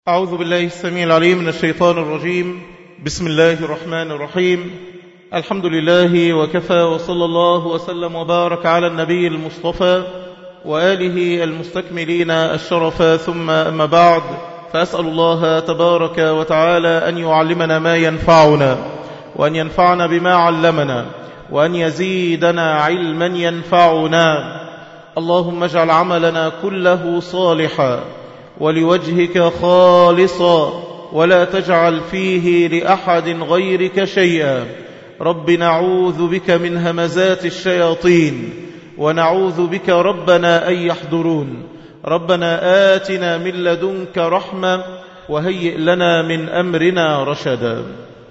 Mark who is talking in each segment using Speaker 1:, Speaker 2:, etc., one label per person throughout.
Speaker 1: أعوذ بالله السميع العليم من الشيطان الرجيم بسم الله الرحمن الرحيم الحمد لله وكفى وصلى الله وسلم وبارك على النبي المصطفى وآله المستكملين الشرف ثم أما بعد فأسأل الله تبارك وتعالى أن يعلمنا ما ينفعنا وأن ينفعنا بما علمنا وأن يزيدنا علما ينفعنا اللهم اجعل عملنا كله صالحا ولوجهك خالصا ولا تجعل فيه لأحد غيرك شيئا رب نعوذ بك من همزات الشياطين ونعوذ بك ربنا أن يحضرون ربنا آتنا من لدنك رحمة وهيئ لنا من أمرنا رشدا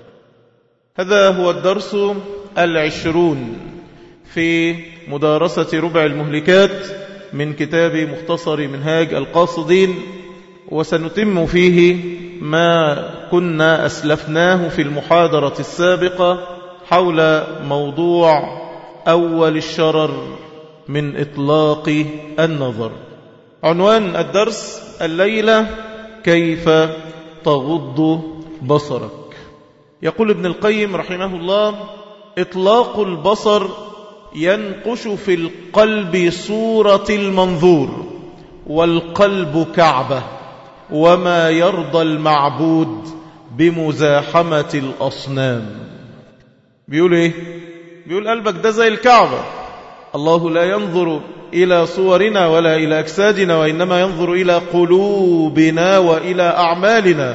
Speaker 1: هذا هو الدرس العشرون في مدارسة ربع المهلكات من كتاب مختصر منهاج القاصدين وسنتم فيه ما كنا أسلفناه في المحاضرة السابقة حول موضوع أول الشرر من إطلاق النظر عنوان الدرس الليلة كيف تغض بصرك يقول ابن القيم رحمه الله إطلاق البصر ينقش في القلب صورة المنظور والقلب كعبة وما يرضى المعبود بمزاحمة الأصنام بيقول إيه؟ بيقول قلبك ده زي الكعبة الله لا ينظر إلى صورنا ولا إلى أجسادنا وإنما ينظر إلى قلوبنا وإلى أعمالنا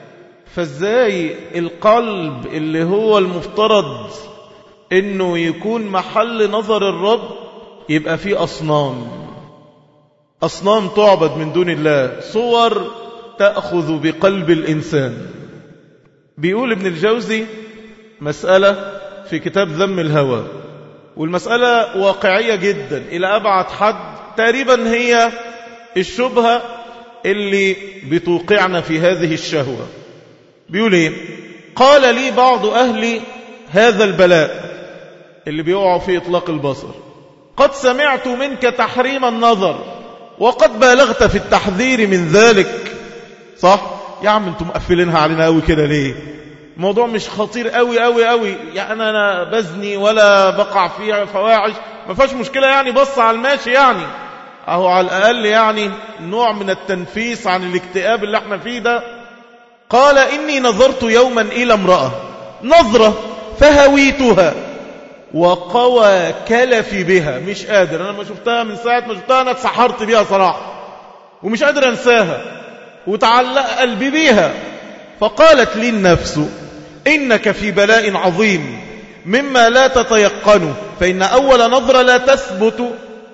Speaker 1: فازاي القلب اللي هو المفترض انه يكون محل نظر الرب يبقى فيه اصنام اصنام تعبد من دون الله صور تاخذ بقلب الانسان بيقول ابن الجوزي مساله في كتاب ذم الهوى والمساله واقعيه جدا الى ابعد حد تقريبا هي الشبهه اللي بتوقعنا في هذه الشهوه بيقول ايه قال لي بعض اهل هذا البلاء اللي بيقعوا في إطلاق البصر قد سمعت منك تحريم النظر وقد بالغت في التحذير من ذلك صح يا عم انتم مقفلينها علينا قوي كده ليه الموضوع مش خطير قوي قوي قوي يعني انا بزني ولا بقع فيه فواحش ما فيهاش مشكله يعني بص على الماشي يعني اهو على الاقل يعني نوع من التنفيس عن الاكتئاب اللي احنا فيه ده قال اني نظرت يوما الى امراه نظره فهويتها وقوى كلفي بها مش قادر أنا ما شفتها من ساعة ما شفتها أنا اتسحرت بيها صراحة ومش قادر أنساها وتعلق قلبي بيها فقالت لي النفس إنك في بلاء عظيم مما لا تتيقنه فإن أول نظرة لا تثبت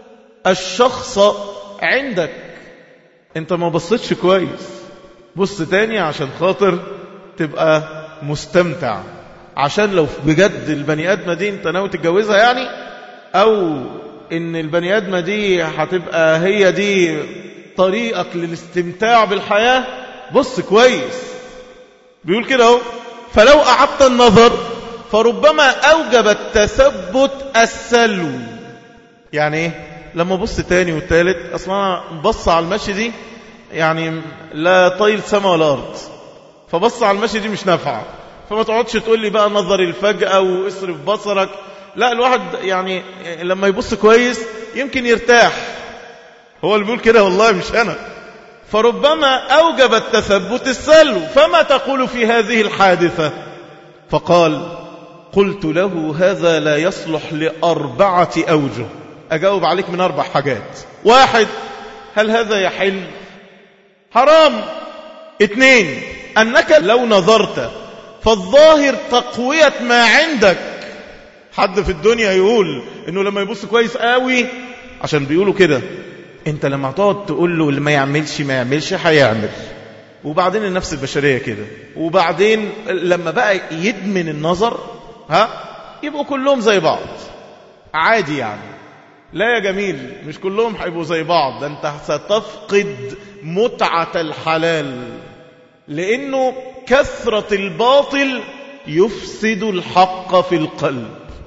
Speaker 1: الشخص عندك انت ما بصيتش كويس بص تاني عشان خاطر تبقى مستمتع عشان لو بجد البني ادمه دي انت ناوي تتجوزها يعني او ان البني ادمه دي هتبقى هي دي طريقك للاستمتاع بالحياه بص كويس بيقول كده اهو فلو اعدت النظر فربما اوجب التثبت السلو يعني ايه لما بص تاني والتالت اصلا بص على المشي دي يعني لا طيل سما ولا ارض فبص على المشي دي مش نافعه فما تقعدش تقول لي بقى نظر الفجأة واصرف بصرك لا الواحد يعني لما يبص كويس يمكن يرتاح هو اللي بيقول كده والله مش أنا فربما أوجب التثبت السلو فما تقول في هذه الحادثة فقال قلت له هذا لا يصلح لأربعة أوجه أجاوب عليك من أربع حاجات واحد هل هذا يحل حرام اثنين أنك لو نظرت فالظاهر تقوية ما عندك حد في الدنيا يقول انه لما يبص كويس قوي عشان بيقولوا كده انت لما تقعد تقول له اللي ما يعملش ما يعملش هيعمل وبعدين النفس البشرية كده وبعدين لما بقى يدمن النظر ها يبقوا كلهم زي بعض عادي يعني لا يا جميل مش كلهم هيبقوا زي بعض ده انت ستفقد متعة الحلال لانه كثرة الباطل يفسد الحق في القلب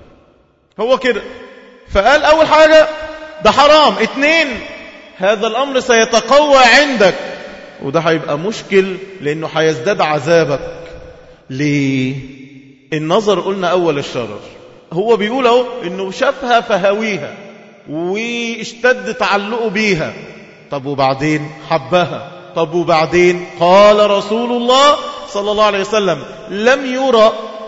Speaker 1: هو كده فقال أول حاجة ده حرام اتنين هذا الأمر سيتقوى عندك وده هيبقى مشكل لأنه هيزداد عذابك ليه النظر قلنا أول الشرر هو بيقول اهو انه شافها فهويها واشتد تعلقه بيها طب وبعدين حبها طب وبعدين قال رسول الله صلى الله عليه وسلم لم يرى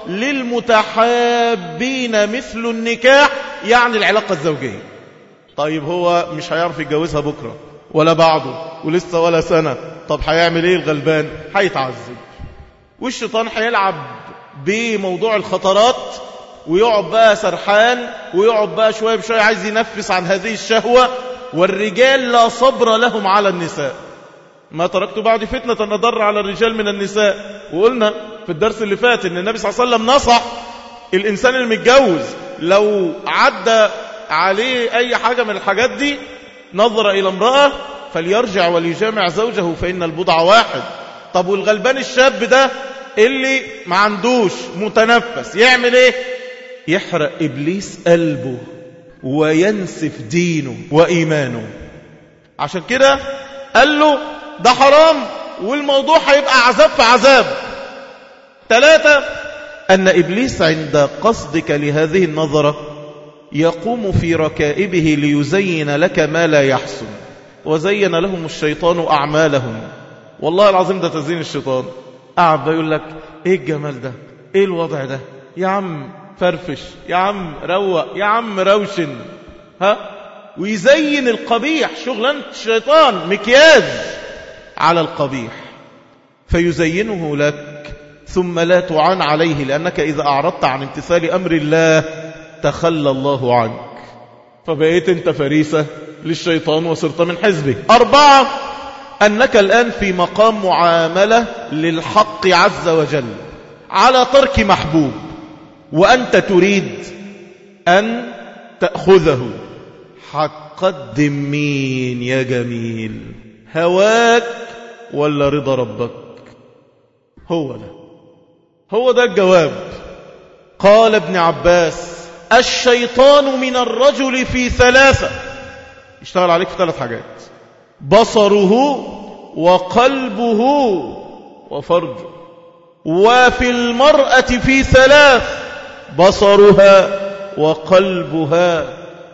Speaker 1: للمتحابين مثل النكاح يعني العلاقة الزوجية طيب هو مش هيعرف يتجوزها بكرة ولا بعده ولسه ولا سنة طب هيعمل ايه الغلبان هيتعذب والشيطان هيلعب بموضوع الخطرات ويقعد بقى سرحان ويقعد بقى شوية بشوية عايز ينفس عن هذه الشهوة والرجال لا صبر لهم على النساء ما تركت بعد فتنة نضر على الرجال من النساء وقلنا في الدرس اللي فات ان النبي صلى الله عليه وسلم نصح الإنسان المتجوز لو عدى عليه أي حاجة من الحاجات دي نظر إلى امرأة فليرجع وليجامع زوجه فإن البضع واحد طب والغلبان الشاب ده اللي ما عندوش متنفس يعمل ايه يحرق إبليس قلبه وينسف دينه وإيمانه عشان كده قال له ده حرام والموضوع هيبقى عذاب في عذاب ثلاثة أن إبليس عند قصدك لهذه النظرة يقوم في ركائبه ليزين لك ما لا يحسن وزين لهم الشيطان أعمالهم والله العظيم ده تزيين الشيطان قاعد يقول لك ايه الجمال ده ايه الوضع ده يا عم فرفش يا عم روق يا عم روشن ها ويزين القبيح شغلانة الشيطان مكياج على القبيح فيزينه لك ثم لا تعان عليه لأنك إذا أعرضت عن امتثال أمر الله تخلى الله عنك فبقيت أنت فريسة للشيطان وصرت من حزبه أربعة أنك الآن في مقام معاملة للحق عز وجل على ترك محبوب وأنت تريد أن تأخذه هتقدم مين يا جميل هواك ولا رضا ربك هو ده هو ده الجواب قال ابن عباس الشيطان من الرجل في ثلاثة يشتغل عليك في ثلاث حاجات بصره وقلبه وفرجه وفي المرأة في ثلاث بصرها وقلبها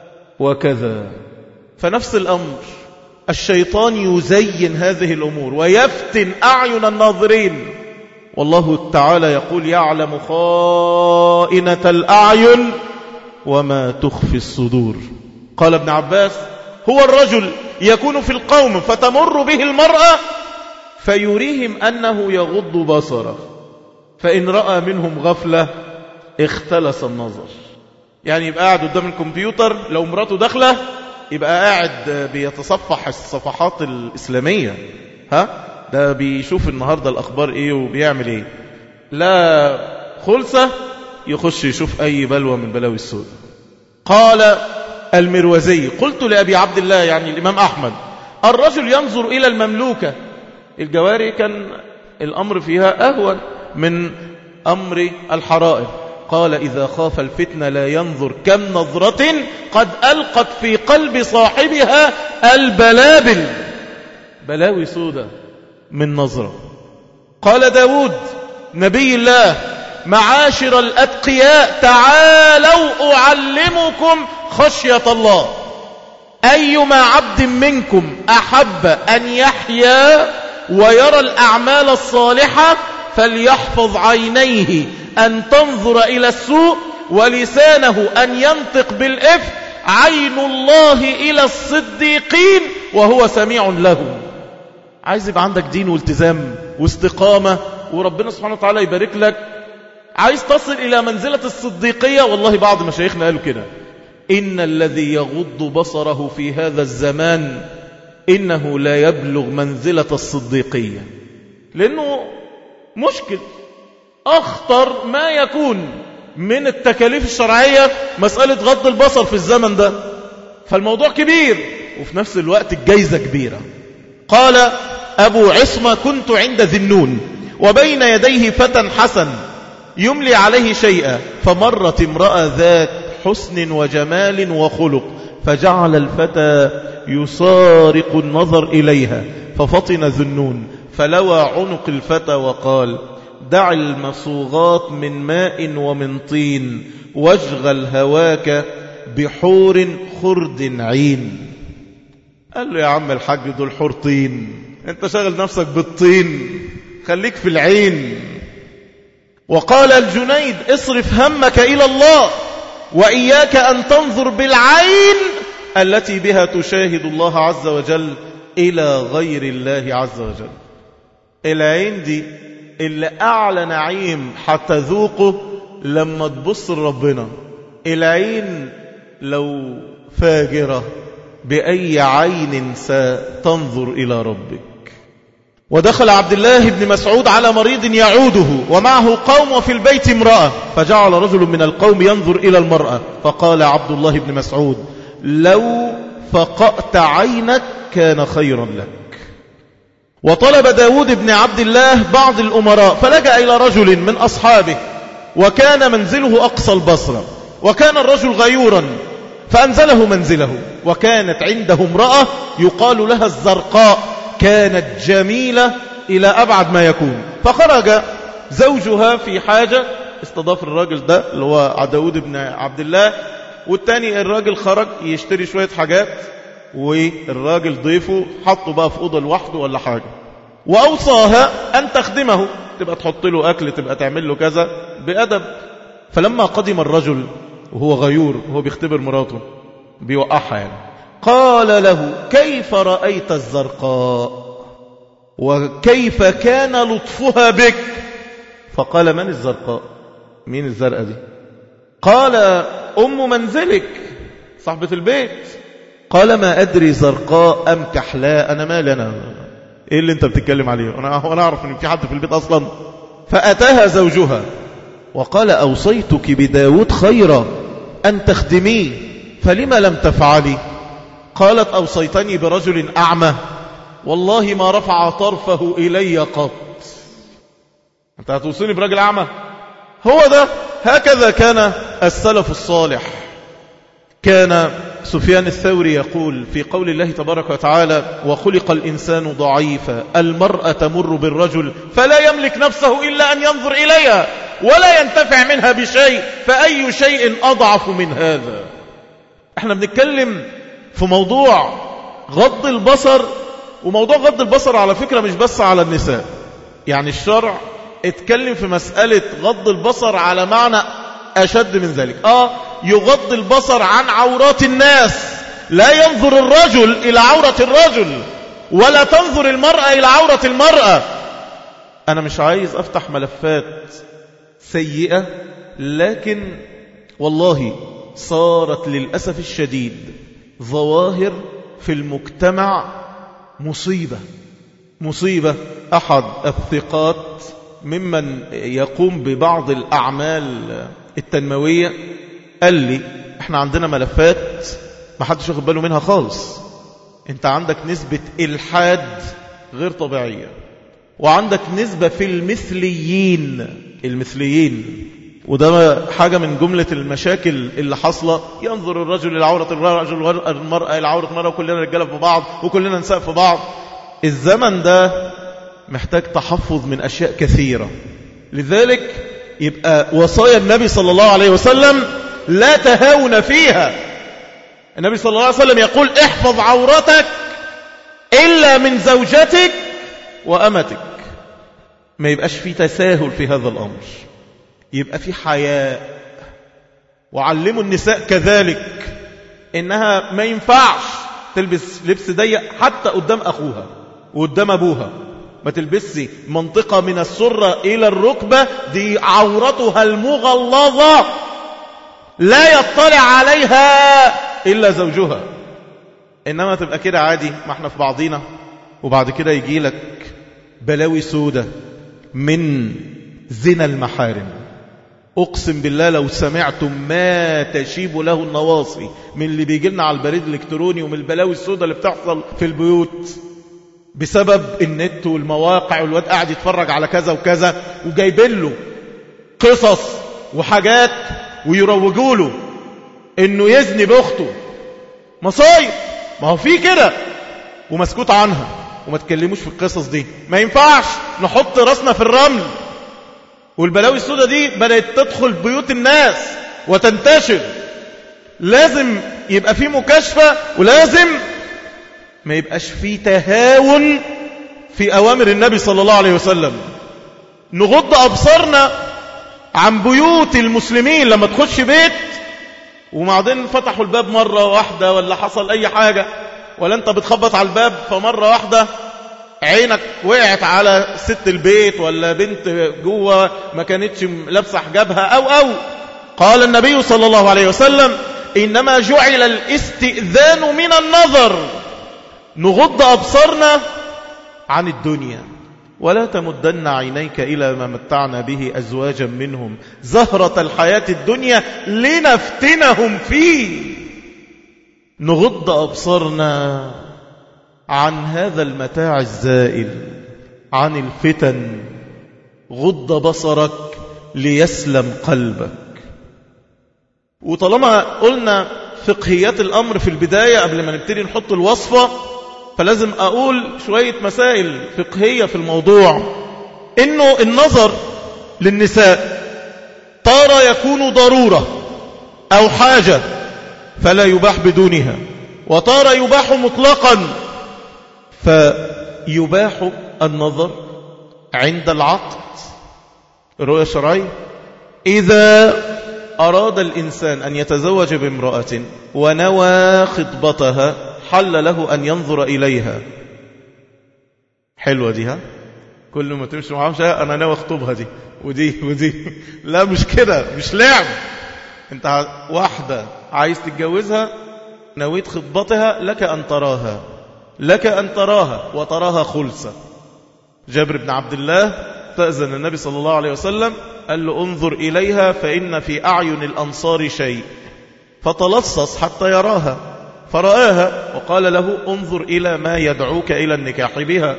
Speaker 1: وكذا فنفس الأمر الشيطان يزين هذه الأمور ويفتن أعين الناظرين والله تعالى يقول يعلم خائنة الأعين وما تخفي الصدور قال ابن عباس هو الرجل يكون في القوم فتمر به المرأة فيريهم أنه يغض بصره فإن رأى منهم غفلة اختلس النظر يعني يبقى قاعد قدام الكمبيوتر لو مراته داخله يبقى قاعد بيتصفح الصفحات الإسلامية ها ده بيشوف النهاردة الأخبار إيه وبيعمل إيه لا خلصة يخش يشوف أي بلوى من بلاوي السود قال المروزي قلت لأبي عبد الله يعني الإمام أحمد الرجل ينظر إلى المملوكة الجواري كان الأمر فيها أهون من أمر الحرائر قال إذا خاف الفتنة لا ينظر كم نظرة قد ألقت في قلب صاحبها البلابل بلاوي سودة من نظرة قال داود نبي الله معاشر الأتقياء تعالوا أعلمكم خشية الله أيما عبد منكم أحب أن يحيا ويرى الأعمال الصالحة فليحفظ عينيه أن تنظر إلى السوء ولسانه أن ينطق بالإفك عين الله إلى الصديقين وهو سميع له عايز يبقى عندك دين والتزام واستقامة وربنا سبحانه وتعالى يبارك لك عايز تصل إلى منزلة الصديقية والله بعض مشايخنا قالوا كده إن الذي يغض بصره في هذا الزمان إنه لا يبلغ منزلة الصديقية لأنه مشكل أخطر ما يكون من التكاليف الشرعية مسألة غض البصر في الزمن ده فالموضوع كبير وفي نفس الوقت الجايزة كبيرة قال أبو عصمة كنت عند ذنون وبين يديه فتى حسن يملي عليه شيئا فمرت امرأة ذات حسن وجمال وخلق فجعل الفتى يسارق النظر إليها ففطن ذنون فلوى عنق الفتى وقال دع المصوغات من ماء ومن طين واشغل هواك بحور خرد عين قال له يا عم الحاج دول حور طين انت شغل نفسك بالطين خليك في العين وقال الجنيد اصرف همك إلى الله وإياك أن تنظر بالعين التي بها تشاهد الله عز وجل إلى غير الله عز وجل العين دي اللي أعلى نعيم حتى ذوقه لما تبص لربنا العين لو فاجرة بأي عين ستنظر إلى ربك ودخل عبد الله بن مسعود على مريض يعوده ومعه قوم وفي البيت امرأة فجعل رجل من القوم ينظر إلى المرأة فقال عبد الله بن مسعود لو فقأت عينك كان خيرا لك وطلب داود بن عبد الله بعض الأمراء فلجأ إلى رجل من أصحابه وكان منزله أقصى البصرة وكان الرجل غيورا فأنزله منزله وكانت عنده امرأة يقال لها الزرقاء كانت جميلة إلى أبعد ما يكون فخرج زوجها في حاجة استضاف الراجل ده اللي هو داود بن عبد الله والتاني الراجل خرج يشتري شوية حاجات والراجل ضيفه حطه بقى في أوضة لوحده ولا حاجة وأوصاها أن تخدمه تبقى تحط له أكل تبقى تعمل له كذا بأدب فلما قدم الرجل وهو غيور وهو بيختبر مراته بيوقعها يعني قال له كيف رأيت الزرقاء وكيف كان لطفها بك فقال من الزرقاء مين الزرقاء دي قال أم منزلك صاحبة البيت قال ما أدري زرقاء أم كحلاء أنا مالي أنا إيه اللي أنت بتتكلم عليه أنا, أنا أعرف أن في حد في البيت أصلا فأتاها زوجها وقال أوصيتك بداود خيرا أن تخدميه فلما لم تفعلي قالت أوصيتني برجل أعمى والله ما رفع طرفه إلي قط أنت هتوصيني برجل أعمى هو ده هكذا كان السلف الصالح كان سفيان الثوري يقول في قول الله تبارك وتعالى وخلق الإنسان ضعيفا المرأة تمر بالرجل فلا يملك نفسه إلا أن ينظر إليها ولا ينتفع منها بشيء فأي شيء أضعف من هذا احنا بنتكلم في موضوع غض البصر وموضوع غض البصر على فكرة مش بس على النساء يعني الشرع اتكلم في مسألة غض البصر على معنى أشد من ذلك آه يغض البصر عن عورات الناس لا ينظر الرجل إلى عورة الرجل ولا تنظر المرأة إلى عورة المرأة أنا مش عايز أفتح ملفات سيئة لكن والله صارت للأسف الشديد ظواهر في المجتمع مصيبة مصيبة أحد الثقات ممن يقوم ببعض الأعمال التنموية قال لي احنا عندنا ملفات ما حدش ياخد باله منها خالص انت عندك نسبة الحاد غير طبيعية وعندك نسبة في المثليين المثليين وده حاجة من جملة المشاكل اللي حصلة ينظر الرجل إلى عورة الرجل والمرأة إلى عورة المرأة وكلنا رجالة في بعض وكلنا نساء في بعض الزمن ده محتاج تحفظ من أشياء كثيرة لذلك يبقى وصايا النبي صلى الله عليه وسلم لا تهاون فيها النبي صلى الله عليه وسلم يقول احفظ عورتك إلا من زوجتك وأمتك ما يبقاش في تساهل في هذا الأمر يبقى في حياء وعلموا النساء كذلك إنها ما ينفعش تلبس لبس ضيق حتى قدام أخوها وقدام أبوها ما تلبسي منطقة من السرة إلى الركبة دي عورتها المغلظة لا يطلع عليها إلا زوجها إنما تبقى كده عادي ما احنا في بعضينا وبعد كده يجي لك بلاوي سودة من زنا المحارم أقسم بالله لو سمعتم ما تشيب له النواصي من اللي بيجي لنا على البريد الإلكتروني ومن البلاوي السودة اللي بتحصل في البيوت بسبب النت والمواقع والواد قاعد يتفرج على كذا وكذا وجايبين له قصص وحاجات ويروجوا له انه يزني باخته مصايب ما هو في كده ومسكوت عنها وما تكلموش في القصص دي ما ينفعش نحط راسنا في الرمل والبلاوي السوداء دي بدأت تدخل بيوت الناس وتنتشر لازم يبقى في مكاشفة ولازم ما يبقاش في تهاون في أوامر النبي صلى الله عليه وسلم نغض أبصارنا عن بيوت المسلمين لما تخش بيت وبعدين فتحوا الباب مرة واحدة ولا حصل أي حاجة ولا أنت بتخبط على الباب فمرة واحدة عينك وقعت على ست البيت ولا بنت جوه ما كانتش لابسه حجابها أو أو قال النبي صلى الله عليه وسلم إنما جعل الاستئذان من النظر نغض أبصارنا عن الدنيا ولا تمدن عينيك إلى ما متعنا به أزواجا منهم زهرة الحياة الدنيا لنفتنهم فيه نغض أبصارنا عن هذا المتاع الزائل عن الفتن غض بصرك ليسلم قلبك وطالما قلنا فقهيات الأمر في البداية قبل ما نبتدي نحط الوصفة فلازم أقول شوية مسائل فقهية في الموضوع إنه النظر للنساء تارة يكون ضرورة أو حاجة فلا يباح بدونها وتارة يباح مطلقا فيباح النظر عند العقد الرؤية الشرعية إذا أراد الإنسان أن يتزوج بامرأة ونوى خطبتها حل له أن ينظر إليها حلوة دي ها كل ما تمشي معاهم شيء أنا ناوي أخطبها دي ودي ودي لا مش كده مش لعب انت واحدة عايز تتجوزها نويت خطبتها لك أن تراها لك أن تراها وتراها خلصة جابر بن عبد الله تأذن النبي صلى الله عليه وسلم قال له انظر إليها فإن في أعين الأنصار شيء فتلصص حتى يراها فرآها وقال له انظر إلى ما يدعوك إلى النكاح بها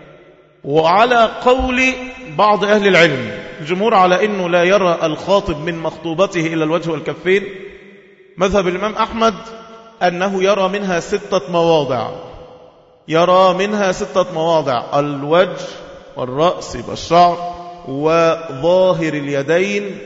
Speaker 1: وعلى قول بعض أهل العلم الجمهور على أنه لا يرى الخاطب من مخطوبته إلى الوجه والكفين مذهب الإمام أحمد أنه يرى منها ستة مواضع يرى منها ستة مواضع الوجه والرأس والشعر وظاهر اليدين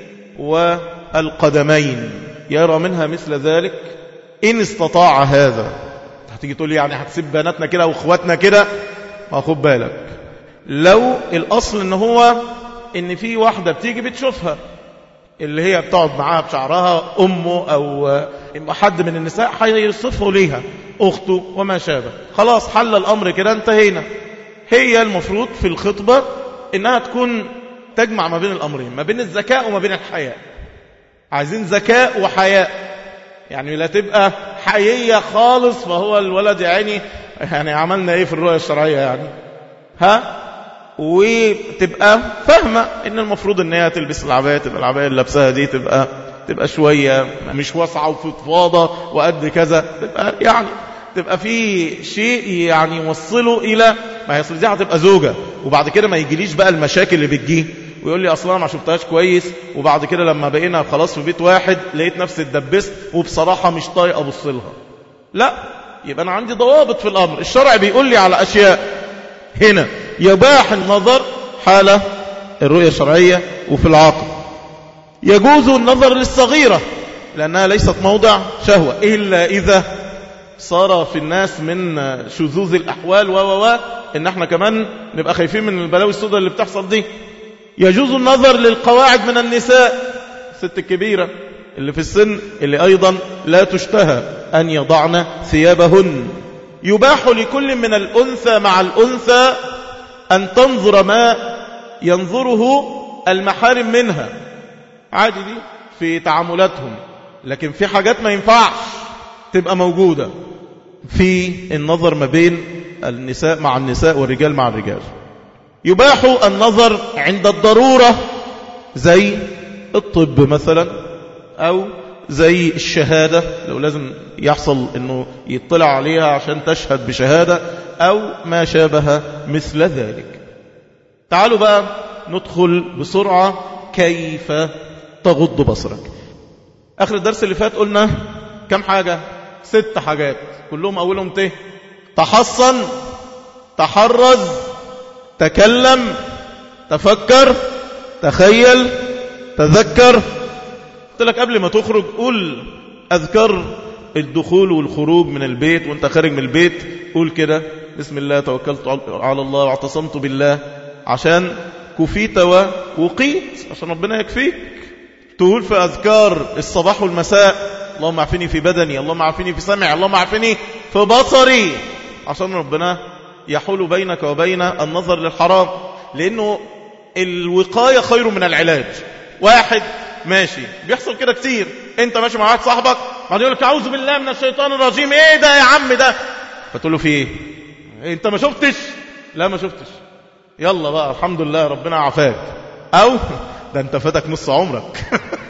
Speaker 1: والقدمين يرى منها مثل ذلك إن استطاع هذا هتيجي تقول لي يعني هتسيب بناتنا كده واخواتنا كده ما خد بالك لو الأصل ان هو ان في واحدة بتيجي بتشوفها اللي هي بتقعد معاها بشعرها أمه أو حد من النساء هيصفه ليها أخته وما شابه خلاص حل الأمر كده انتهينا هي المفروض في الخطبة إنها تكون تجمع ما بين الأمرين ما بين الذكاء وما بين الحياء عايزين ذكاء وحياء يعني لا تبقى حيية خالص فهو الولد يعني يعني عملنا ايه في الرؤية الشرعية يعني ها وتبقى فاهمة ان المفروض ان هي تلبس العباية تبقى العباية اللي لابسها دي تبقى تبقى شوية مش واسعة وفضفاضة وقد كذا تبقى يعني تبقى في شيء يعني يوصله إلى ما هي دي هتبقى زوجة وبعد كده ما يجيليش بقى المشاكل اللي بتجيه ويقول لي أصلا ما شفتهاش كويس وبعد كده لما بقينا خلاص في بيت واحد لقيت نفسي اتدبست وبصراحة مش طايق أبص لها لا يبقى أنا عندي ضوابط في الأمر الشرع بيقول لي على أشياء هنا يباح النظر حالة الرؤية الشرعية وفي العقل يجوز النظر للصغيرة لأنها ليست موضع شهوة إلا إذا صار في الناس من شذوذ الأحوال و و إن احنا كمان نبقى خايفين من البلاوي السوداء اللي بتحصل دي يجوز النظر للقواعد من النساء الست الكبيرة اللي في السن اللي أيضا لا تشتهى أن يضعن ثيابهن يباح لكل من الأنثى مع الأنثى أن تنظر ما ينظره المحارم منها عادي دي في تعاملاتهم لكن في حاجات ما ينفعش تبقى موجودة في النظر ما بين النساء مع النساء والرجال مع الرجال يباح النظر عند الضرورة زي الطب مثلا أو زي الشهادة لو لازم يحصل أنه يطلع عليها عشان تشهد بشهادة أو ما شابه مثل ذلك تعالوا بقى ندخل بسرعة كيف تغض بصرك آخر الدرس اللي فات قلنا كم حاجة ست حاجات كلهم أولهم ته تحصن تحرز تكلم تفكر تخيل تذكر قلت لك قبل ما تخرج قول أذكر الدخول والخروج من البيت وانت خارج من البيت قول كده بسم الله توكلت على الله واعتصمت بالله عشان كفيت ووقيت عشان ربنا يكفيك تقول في أذكار الصباح والمساء اللهم عافني في بدني اللهم عافني في سمعي اللهم عافني في بصري عشان ربنا يحول بينك وبين النظر للحرام لأنه الوقاية خير من العلاج واحد ماشي بيحصل كده كتير انت ماشي مع واحد صاحبك بعدين يقول لك اعوذ بالله من الشيطان الرجيم ايه ده يا عم ده فتقول له في ايه انت ما شفتش لا ما شفتش يلا بقى الحمد لله ربنا عافاك او ده انت فاتك نص عمرك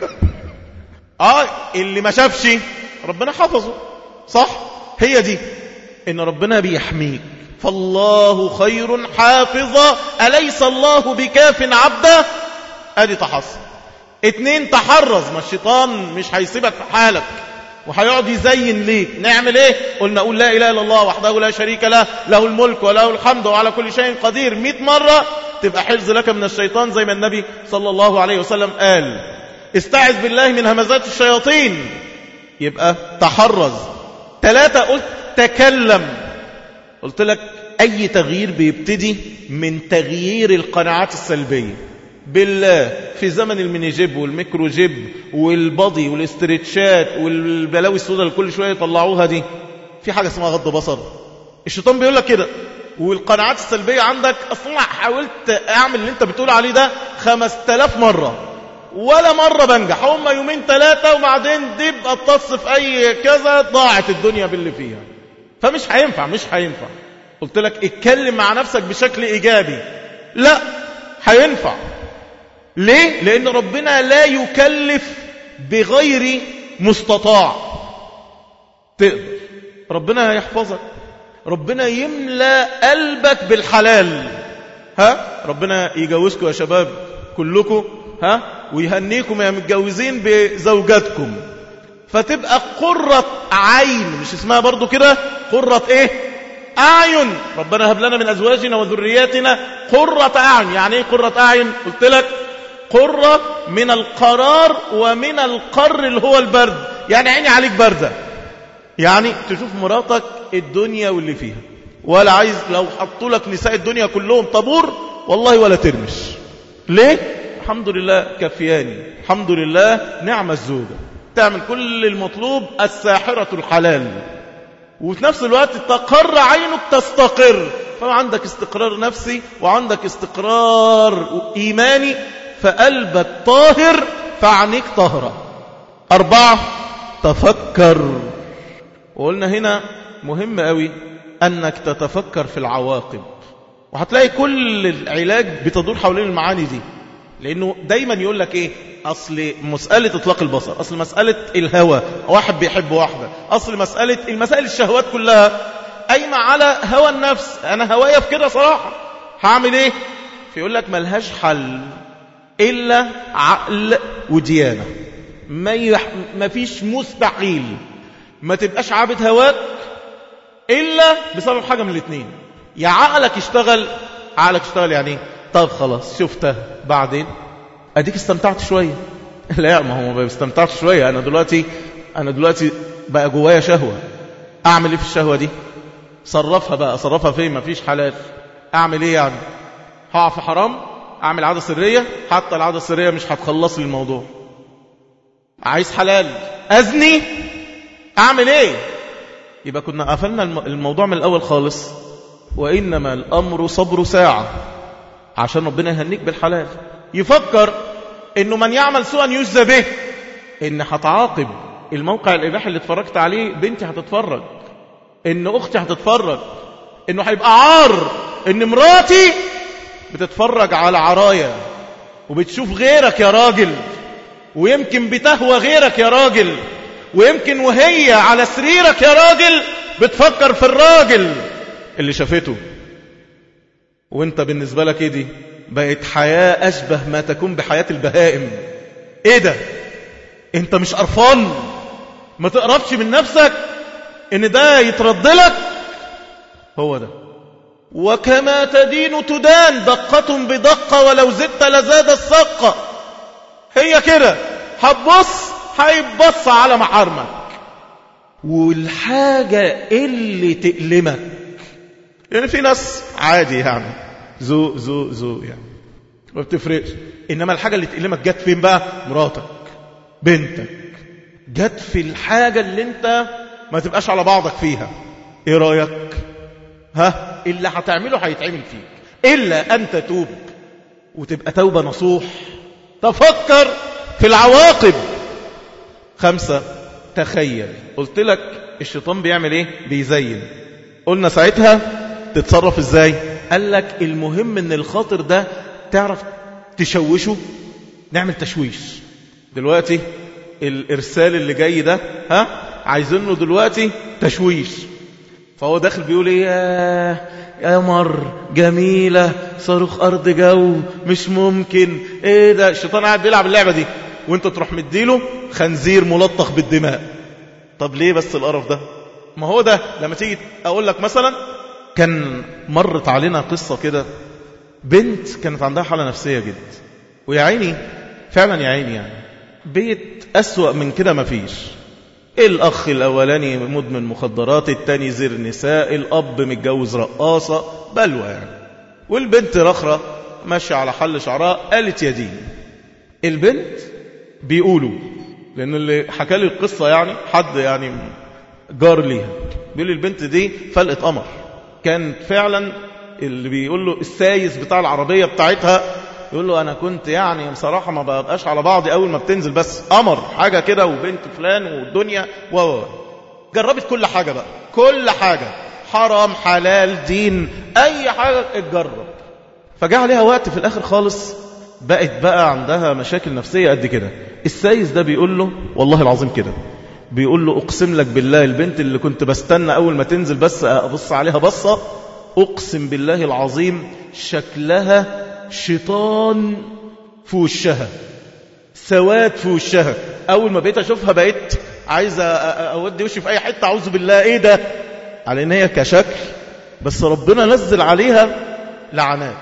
Speaker 1: اه اللي ما شافش ربنا حفظه صح هي دي ان ربنا بيحميك فالله خير حافظا أليس الله بكاف عبدا ادي تحصن اتنين تحرز ما الشيطان مش هيسيبك في حالك وهيقعد يزين ليك نعمل ايه قلنا قول لا اله الا الله وحده لا شريك له له الملك وله الحمد وعلى كل شيء قدير 100 مره تبقى حفظ لك من الشيطان زي ما النبي صلى الله عليه وسلم قال استعذ بالله من همزات الشياطين يبقى تحرز ثلاثة قلت تكلم قلت لك أي تغيير بيبتدي من تغيير القناعات السلبية بالله في زمن المينيجيب والميكروجيب والبادي والاسترتشات والبلاوي السوداء اللي كل شوية يطلعوها دي في حاجة اسمها غض بصر الشيطان بيقول لك كده والقناعات السلبية عندك أصلا حاولت أعمل اللي أنت بتقول عليه ده خمس تلاف مرة ولا مرة بنجح هم يومين ثلاثة وبعدين دب أتص في أي كذا ضاعت الدنيا باللي فيها فمش هينفع مش هينفع قلت لك اتكلم مع نفسك بشكل إيجابي لا هينفع ليه؟ لأن ربنا لا يكلف بغير مستطاع تقدر ربنا يحفظك ربنا يملى قلبك بالحلال ها ربنا يجوزكم يا شباب كلكم ها ويهنيكم يا متجوزين بزوجاتكم فتبقى قرة عين مش اسمها برضو كده قرة ايه اعين ربنا هب لنا من ازواجنا وذرياتنا قرة اعين يعني ايه قرة اعين قلت لك قرة من القرار ومن القر اللي هو البرد يعني عيني عليك باردة يعني تشوف مراتك الدنيا واللي فيها ولا عايز لو حطوا لك نساء الدنيا كلهم طابور والله ولا ترمش ليه الحمد لله كفياني الحمد لله نعم الزوجة تعمل كل المطلوب الساحرة الحلال وفي نفس الوقت تقر عينك تستقر فعندك استقرار نفسي وعندك استقرار إيماني فقلبك طاهر فعنيك طهرة أربعة تفكر وقلنا هنا مهم قوي أنك تتفكر في العواقب وهتلاقي كل العلاج بتدور حوالين المعاني دي لأنه دايما يقول لك إيه أصل مسألة إطلاق البصر أصل مسألة الهوى واحد بيحب واحدة أصل مسألة المسائل الشهوات كلها قايمة على هوى النفس أنا هوايا في كده صراحة هعمل إيه فيقول لك ملهاش حل إلا عقل وديانة ما, يح... ما فيش مستحيل ما تبقاش عابد هواك إلا بسبب حاجة من الاثنين يا عقلك يشتغل عقلك يشتغل يعني طب خلاص شفته بعدين اديك استمتعت شوية لا ما هو ما استمتعت شوية انا دلوقتي انا دلوقتي بقى جوايا شهوة اعمل ايه في الشهوة دي صرفها بقى صرفها فين ما فيش حلال اعمل ايه يعني هقع في حرام اعمل عادة سرية حتى العادة السرية مش هتخلص لي الموضوع عايز حلال ازني اعمل ايه يبقى كنا قفلنا الموضوع من الاول خالص وانما الامر صبر ساعة عشان ربنا يهنيك بالحلال يفكر انه من يعمل سوءا يجزى به ان هتعاقب الموقع الاباحي اللي اتفرجت عليه بنتي هتتفرج ان اختي هتتفرج انه هيبقى عار ان مراتي بتتفرج على عرايا وبتشوف غيرك يا راجل ويمكن بتهوى غيرك يا راجل ويمكن وهي على سريرك يا راجل بتفكر في الراجل اللي شافته وانت بالنسبة لك ايه دي بقت حياة أشبه ما تكون بحياة البهائم ايه ده انت مش قرفان ما تقربش من نفسك ان ده يترد لك هو ده وكما تدين تدان دقة بدقة ولو زدت لزاد السقة هي كده هتبص هيبص على محارمك والحاجة اللي تألمك يعني في ناس عادي يعني ذوق ذوق ذوق يعني ما بتفرقش انما الحاجة اللي تألمك جت فين بقى مراتك بنتك جت في الحاجة اللي انت ما تبقاش على بعضك فيها ايه رأيك ها اللي هتعمله هيتعمل فيك إلا أن تتوب وتبقى توبة نصوح تفكر في العواقب خمسة تخيل قلت لك الشيطان بيعمل ايه بيزين قلنا ساعتها تتصرف ازاي قال لك المهم ان الخاطر ده تعرف تشوشه نعمل تشويش دلوقتي الارسال اللي جاي ده ها عايزينه دلوقتي تشويش فهو داخل بيقول ايه يا قمر جميلة صاروخ أرض جو مش ممكن ايه ده الشيطان قاعد بيلعب اللعبة دي وانت تروح مديله خنزير ملطخ بالدماء طب ليه بس القرف ده ما هو ده لما تيجي اقول لك مثلا كان مرت علينا قصة كده بنت كانت عندها حالة نفسية جدا ويا عيني فعلا يا عيني يعني بيت أسوأ من كده مفيش الأخ الأولاني مدمن مخدرات التاني زير نساء الأب متجوز رقاصة بلوى يعني والبنت رخرة ماشية على حل شعرها قالت يا دين البنت بيقولوا لأن اللي حكى لي القصة يعني حد يعني جار ليها بيقول لي البنت دي فلقة قمر كان فعلا اللي بيقول له السايس بتاع العربية بتاعتها يقول له أنا كنت يعني بصراحة ما ببقاش على بعضي أول ما بتنزل بس قمر حاجة كده وبنت فلان والدنيا و جربت كل حاجة بقى كل حاجة حرام حلال دين أي حاجة اتجرب فجاء عليها وقت في الآخر خالص بقت بقى عندها مشاكل نفسية قد كده السايس ده بيقول له والله العظيم كده بيقول له أقسم لك بالله البنت اللي كنت بستنى أول ما تنزل بس أبص عليها بصة أقسم بالله العظيم شكلها شيطان في وشها سواد في وشها أول ما بقيت أشوفها بقيت عايز أودي وشي في أي حتة أعوذ بالله إيه ده على إن هي كشكل بس ربنا نزل عليها لعنات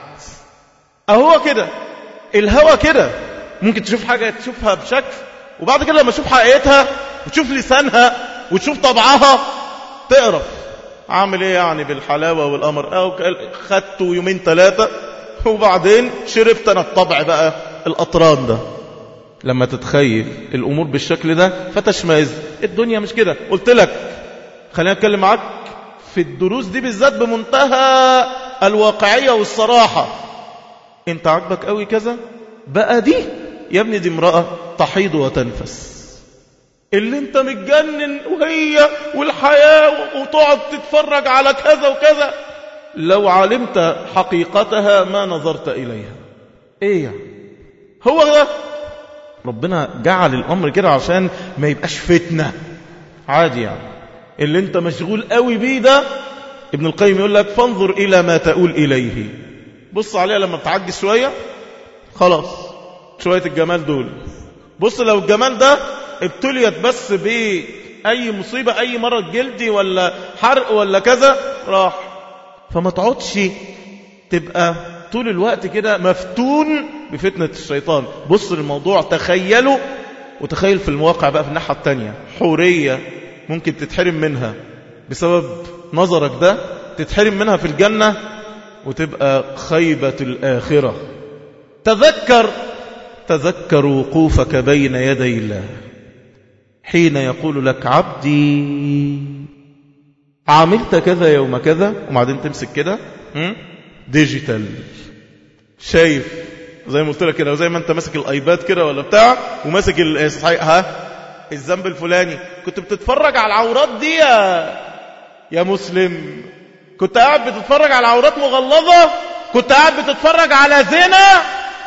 Speaker 1: أهو كده الهوى كده ممكن تشوف حاجة تشوفها بشكل وبعد كده لما تشوف حقيقتها وتشوف لسانها وتشوف طبعها تقرف عامل ايه يعني بالحلاوة والقمر او خدته يومين ثلاثة وبعدين شربت انا الطبع بقى القطران ده لما تتخيل الامور بالشكل ده فتشمئز الدنيا مش كده قلت لك خلينا اتكلم معاك في الدروس دي بالذات بمنتهى الواقعية والصراحة انت عاجبك قوي كذا بقى دي يا ابني دي امرأة تحيض وتنفس اللي انت متجنن وهي والحياة وتقعد تتفرج على كذا وكذا لو علمت حقيقتها ما نظرت إليها ايه يعني هو ده ربنا جعل الأمر كده عشان ما يبقاش فتنة عادي يعني اللي انت مشغول قوي بيه ده ابن القيم يقول لك فانظر إلى ما تقول إليه بص عليها لما بتعجز شوية خلاص شوية الجمال دول بص لو الجمال ده ابتليت بس بأي مصيبة أي مرض جلدي ولا حرق ولا كذا راح فما تقعدش تبقى طول الوقت كده مفتون بفتنة الشيطان بص للموضوع تخيله وتخيل في المواقع بقى في الناحية التانية حورية ممكن تتحرم منها بسبب نظرك ده تتحرم منها في الجنة وتبقى خيبة الآخرة تذكر تذكر وقوفك بين يدي الله حين يقول لك عبدي عملت كذا يوم كذا وبعدين تمسك كده ديجيتال شايف زي ما قلت لك كده وزي ما انت ماسك الايباد كده ولا بتاع وماسك ها الذنب الفلاني كنت بتتفرج على العورات دي يا يا مسلم كنت قاعد بتتفرج على عورات مغلظة كنت قاعد بتتفرج على زنا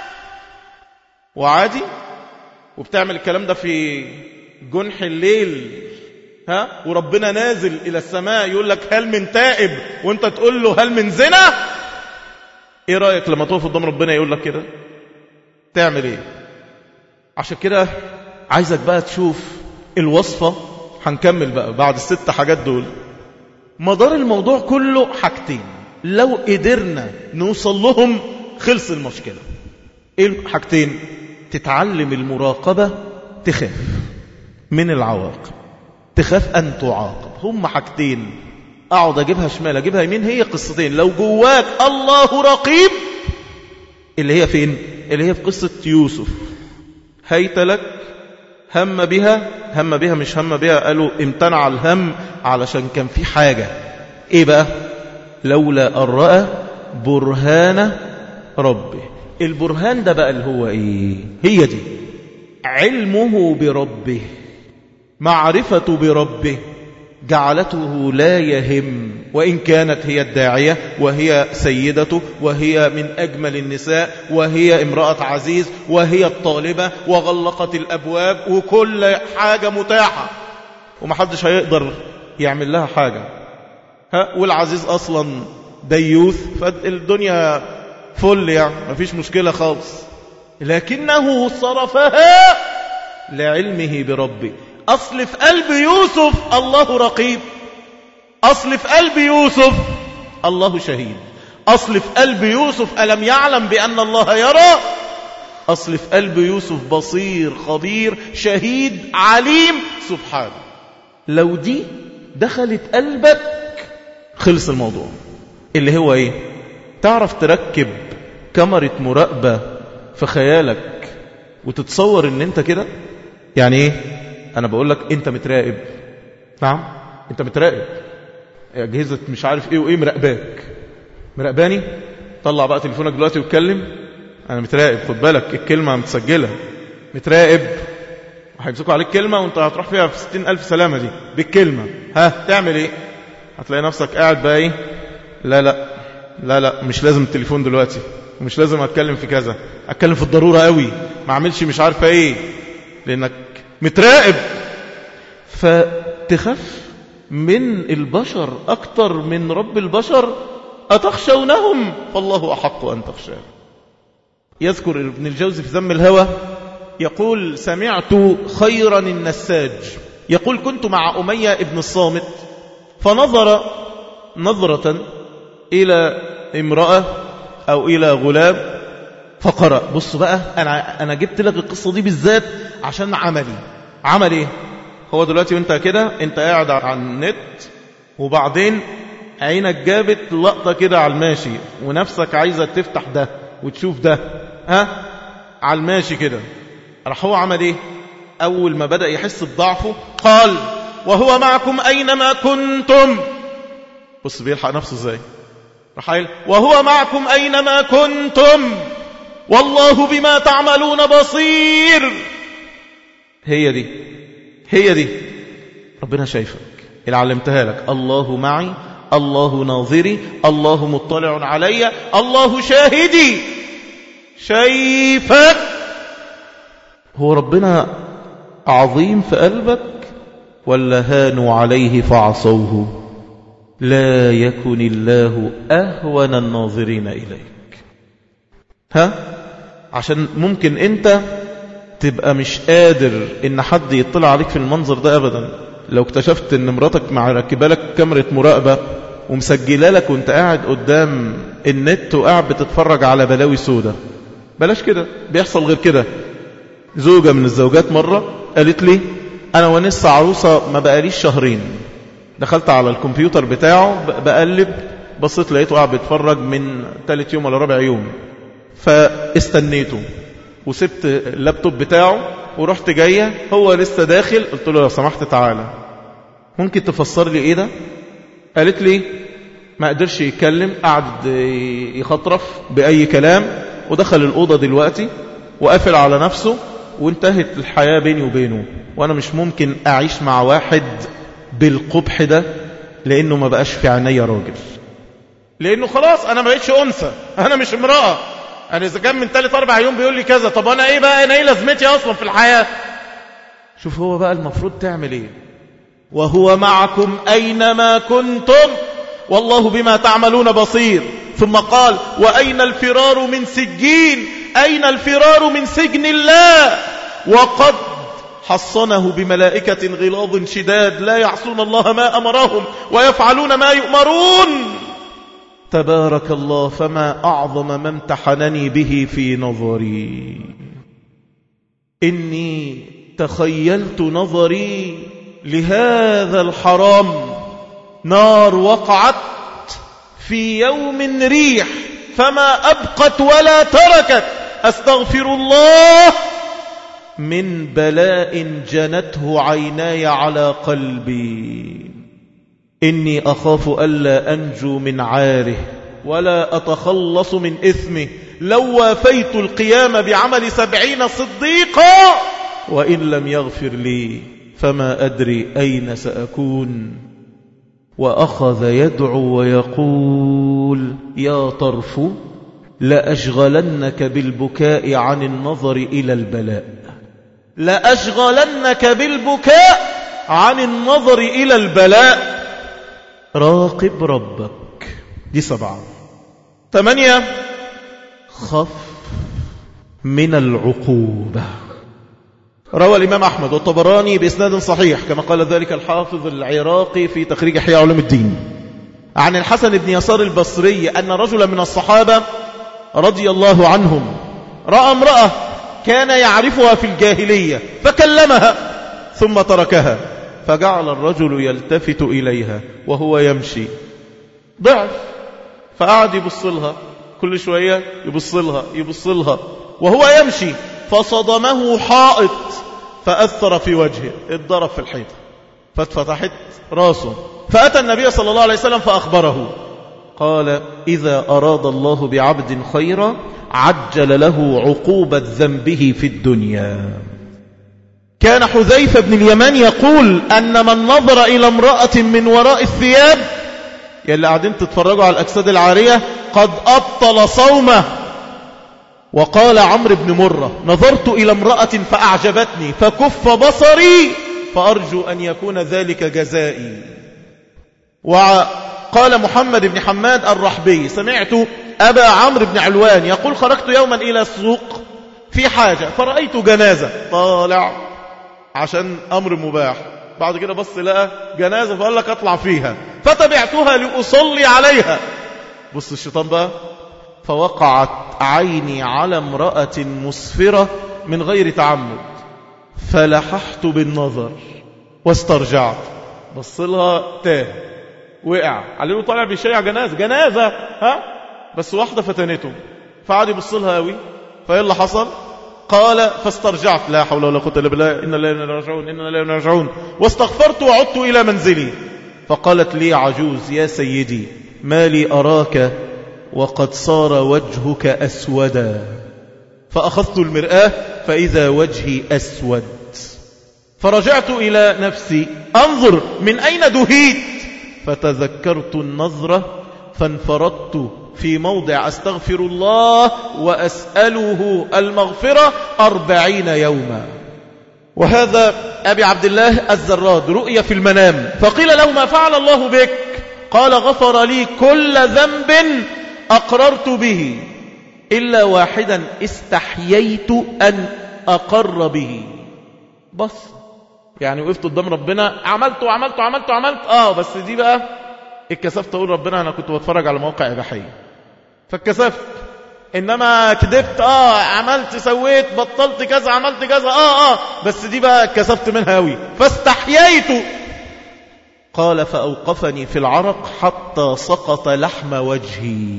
Speaker 1: وعادي وبتعمل الكلام ده في جنح الليل ها وربنا نازل إلى السماء يقول لك هل من تائب وانت تقول له هل من زنا ايه رأيك لما تقف قدام ربنا يقول لك كده تعمل ايه عشان كده عايزك بقى تشوف الوصفة هنكمل بقى بعد الست حاجات دول مدار الموضوع كله حاجتين لو قدرنا نوصل لهم خلص المشكلة ايه الحاجتين تتعلم المراقبة تخاف من العواقب تخاف أن تعاقب هم حاجتين أقعد أجيبها شمال أجيبها يمين هي قصتين لو جواك الله رقيب اللي هي فين اللي هي في قصة يوسف هيت لك هم بها هم بها مش هم بها قالوا امتنع الهم علشان كان في حاجة ايه بقى لولا أن رأى برهان ربه البرهان ده بقى اللي هو ايه هي دي علمه بربه معرفة بربه جعلته لا يهم وإن كانت هي الداعية وهي سيدته وهي من أجمل النساء وهي امرأة عزيز وهي الطالبة وغلقت الأبواب وكل حاجة متاحة ومحدش هيقدر يعمل لها حاجة ها والعزيز أصلا ديوث فالدنيا فل يعني مفيش مشكلة خالص لكنه صرفها لعلمه بربه أصل في قلب يوسف الله رقيب أصل في قلب يوسف الله شهيد أصل في قلب يوسف ألم يعلم بأن الله يرى أصل في قلب يوسف بصير خبير شهيد عليم سبحانه لو دي دخلت قلبك خلص الموضوع اللي هو ايه تعرف تركب كاميرا مراقبة في خيالك وتتصور ان انت كده يعني ايه انا بقول لك انت متراقب نعم انت متراقب اجهزه مش عارف ايه وايه مراقباك مراقباني طلع بقى تليفونك دلوقتي واتكلم انا متراقب خد بالك الكلمه متسجله متراقب هيمسكوا عليك كلمه وانت هتروح فيها في ستين الف سلامه دي بالكلمه ها تعمل ايه هتلاقي نفسك قاعد بقى ايه لا لا لا لا مش لازم التليفون دلوقتي ومش لازم اتكلم في كذا اتكلم في الضروره قوي ما اعملش مش عارفه ايه لانك متراقب فتخف من البشر أكتر من رب البشر أتخشونهم فالله أحق أن تخشاه يذكر ابن الجوزي في ذم الهوى يقول سمعت خيرا النساج يقول كنت مع أمية ابن الصامت فنظر نظرة إلى امرأة أو إلى غلام فقرأ بص بقى أنا, أنا جبت لك القصة دي بالذات عشان عملي عمل ايه هو دلوقتي وانت كده انت قاعد على النت وبعدين عينك جابت لقطة كده على الماشي ونفسك عايزة تفتح ده وتشوف ده ها على الماشي كده راح هو عمل ايه اول ما بدأ يحس بضعفه قال وهو معكم اينما كنتم بص بيلحق نفسه ازاي راح قال وهو معكم اينما كنتم والله بما تعملون بصير هي دي هي دي ربنا شايفك اللي علمتها لك الله معي الله ناظري الله مطلع علي الله شاهدي شايفك هو ربنا عظيم في قلبك ولا هانوا عليه فعصوه لا يكن الله أهون الناظرين إليك ها عشان ممكن انت تبقى مش قادر ان حد يطلع عليك في المنظر ده ابدا لو اكتشفت ان مراتك مع راكبه لك كاميرا مراقبه ومسجله لك وانت قاعد قدام النت وقاعد بتتفرج على بلاوي سودة بلاش كده بيحصل غير كده زوجة من الزوجات مرة قالت لي انا ونسة عروسة ما بقاليش شهرين دخلت على الكمبيوتر بتاعه بقلب بصيت لقيته قاعد بيتفرج من ثالث يوم ولا رابع يوم فاستنيته وسبت اللابتوب بتاعه ورحت جاية هو لسه داخل قلت له لو سمحت تعالى ممكن تفسر لي ايه ده قالت لي ما قدرش يتكلم قعد يخطرف بأي كلام ودخل الأوضة دلوقتي وقفل على نفسه وانتهت الحياة بيني وبينه وأنا مش ممكن أعيش مع واحد بالقبح ده لأنه ما بقاش في عينيا راجل لأنه خلاص أنا ما بقتش أنثى أنا مش امرأة أنا إذا كان من ثالث أربع يوم بيقول لي كذا طب أنا إيه بقى أنا إيه لازمتي أصلا في الحياة شوف هو بقى المفروض تعمل إيه وهو معكم أينما كنتم والله بما تعملون بصير ثم قال وأين الفرار من سجين أين الفرار من سجن الله وقد حصنه بملائكة غلاظ شداد لا يعصون الله ما أمرهم ويفعلون ما يؤمرون تبارك الله فما أعظم ما امتحنني به في نظري إني تخيلت نظري لهذا الحرام نار وقعت في يوم ريح فما أبقت ولا تركت أستغفر الله من بلاء جنته عيناي على قلبي إني أخاف ألا أنجو من عاره ولا أتخلص من إثمه لو وافيت القيام بعمل سبعين صديقا وإن لم يغفر لي فما أدري أين سأكون وأخذ يدعو ويقول يا طرف لأشغلنك بالبكاء عن النظر إلى البلاء لأشغلنك بالبكاء عن النظر إلى البلاء راقب ربك دي سبعة ثمانية خف من العقوبة روى الإمام أحمد والطبراني بإسناد صحيح كما قال ذلك الحافظ العراقي في تخريج إحياء علوم الدين عن الحسن بن يسار البصري أن رجلا من الصحابة رضي الله عنهم رأى امرأة كان يعرفها في الجاهلية فكلمها ثم تركها فجعل الرجل يلتفت إليها وهو يمشي ضعف فقعد يبصلها كل شوية يبصلها يبصلها وهو يمشي فصدمه حائط فأثر في وجهه اتضرب في الحيطة فاتفتحت راسه فأتى النبي صلى الله عليه وسلم فأخبره قال إذا أراد الله بعبد خيرا عجل له عقوبة ذنبه في الدنيا كان حذيفة بن اليمان يقول أن من نظر إلى امرأة من وراء الثياب يلي قاعدين تتفرجوا على الأجساد العارية قد أبطل صومه وقال عمرو بن مرة نظرت إلى امرأة فأعجبتني فكف بصري فأرجو أن يكون ذلك جزائي وقال محمد بن حماد الرحبي سمعت أبا عمرو بن علوان يقول خرجت يوما إلى السوق في حاجة فرأيت جنازة طالع عشان أمر مباح بعد كده بص لقى جنازة فقال لك أطلع فيها فتبعتها لأصلي عليها بص الشيطان بقى فوقعت عيني على امرأة مسفرة من غير تعمد فلححت بالنظر واسترجعت بص لها تاه وقع عليه طالع بيشيع جنازة جنازة ها بس واحدة فتنته فقعد يبص لها قوي فايه اللي حصل قال فاسترجعت لا حول ولا قوه الا بالله ان لا راجعون ان لا راجعون واستغفرت وعدت الى منزلي فقالت لي عجوز يا سيدي ما لي اراك وقد صار وجهك اسودا فاخذت المراه فاذا وجهي اسود فرجعت الى نفسي انظر من اين دهيت فتذكرت النظره فانفردت في موضع أستغفر الله وأسأله المغفرة أربعين يوما وهذا أبي عبد الله الزراد رؤية في المنام فقيل له ما فعل الله بك قال غفر لي كل ذنب أقررت به إلا واحدا استحييت أن أقر به بس يعني وقفت قدام ربنا عملت وعملت وعملت وعملت آه بس دي بقى اتكسفت أقول ربنا أنا كنت بتفرج على موقع إباحية فاتكسفت إنما كذبت آه عملت سويت بطلت كذا عملت كذا آه آه بس دي بقى اتكسفت منها أوي فاستحييت قال فأوقفني في العرق حتى سقط لحم وجهي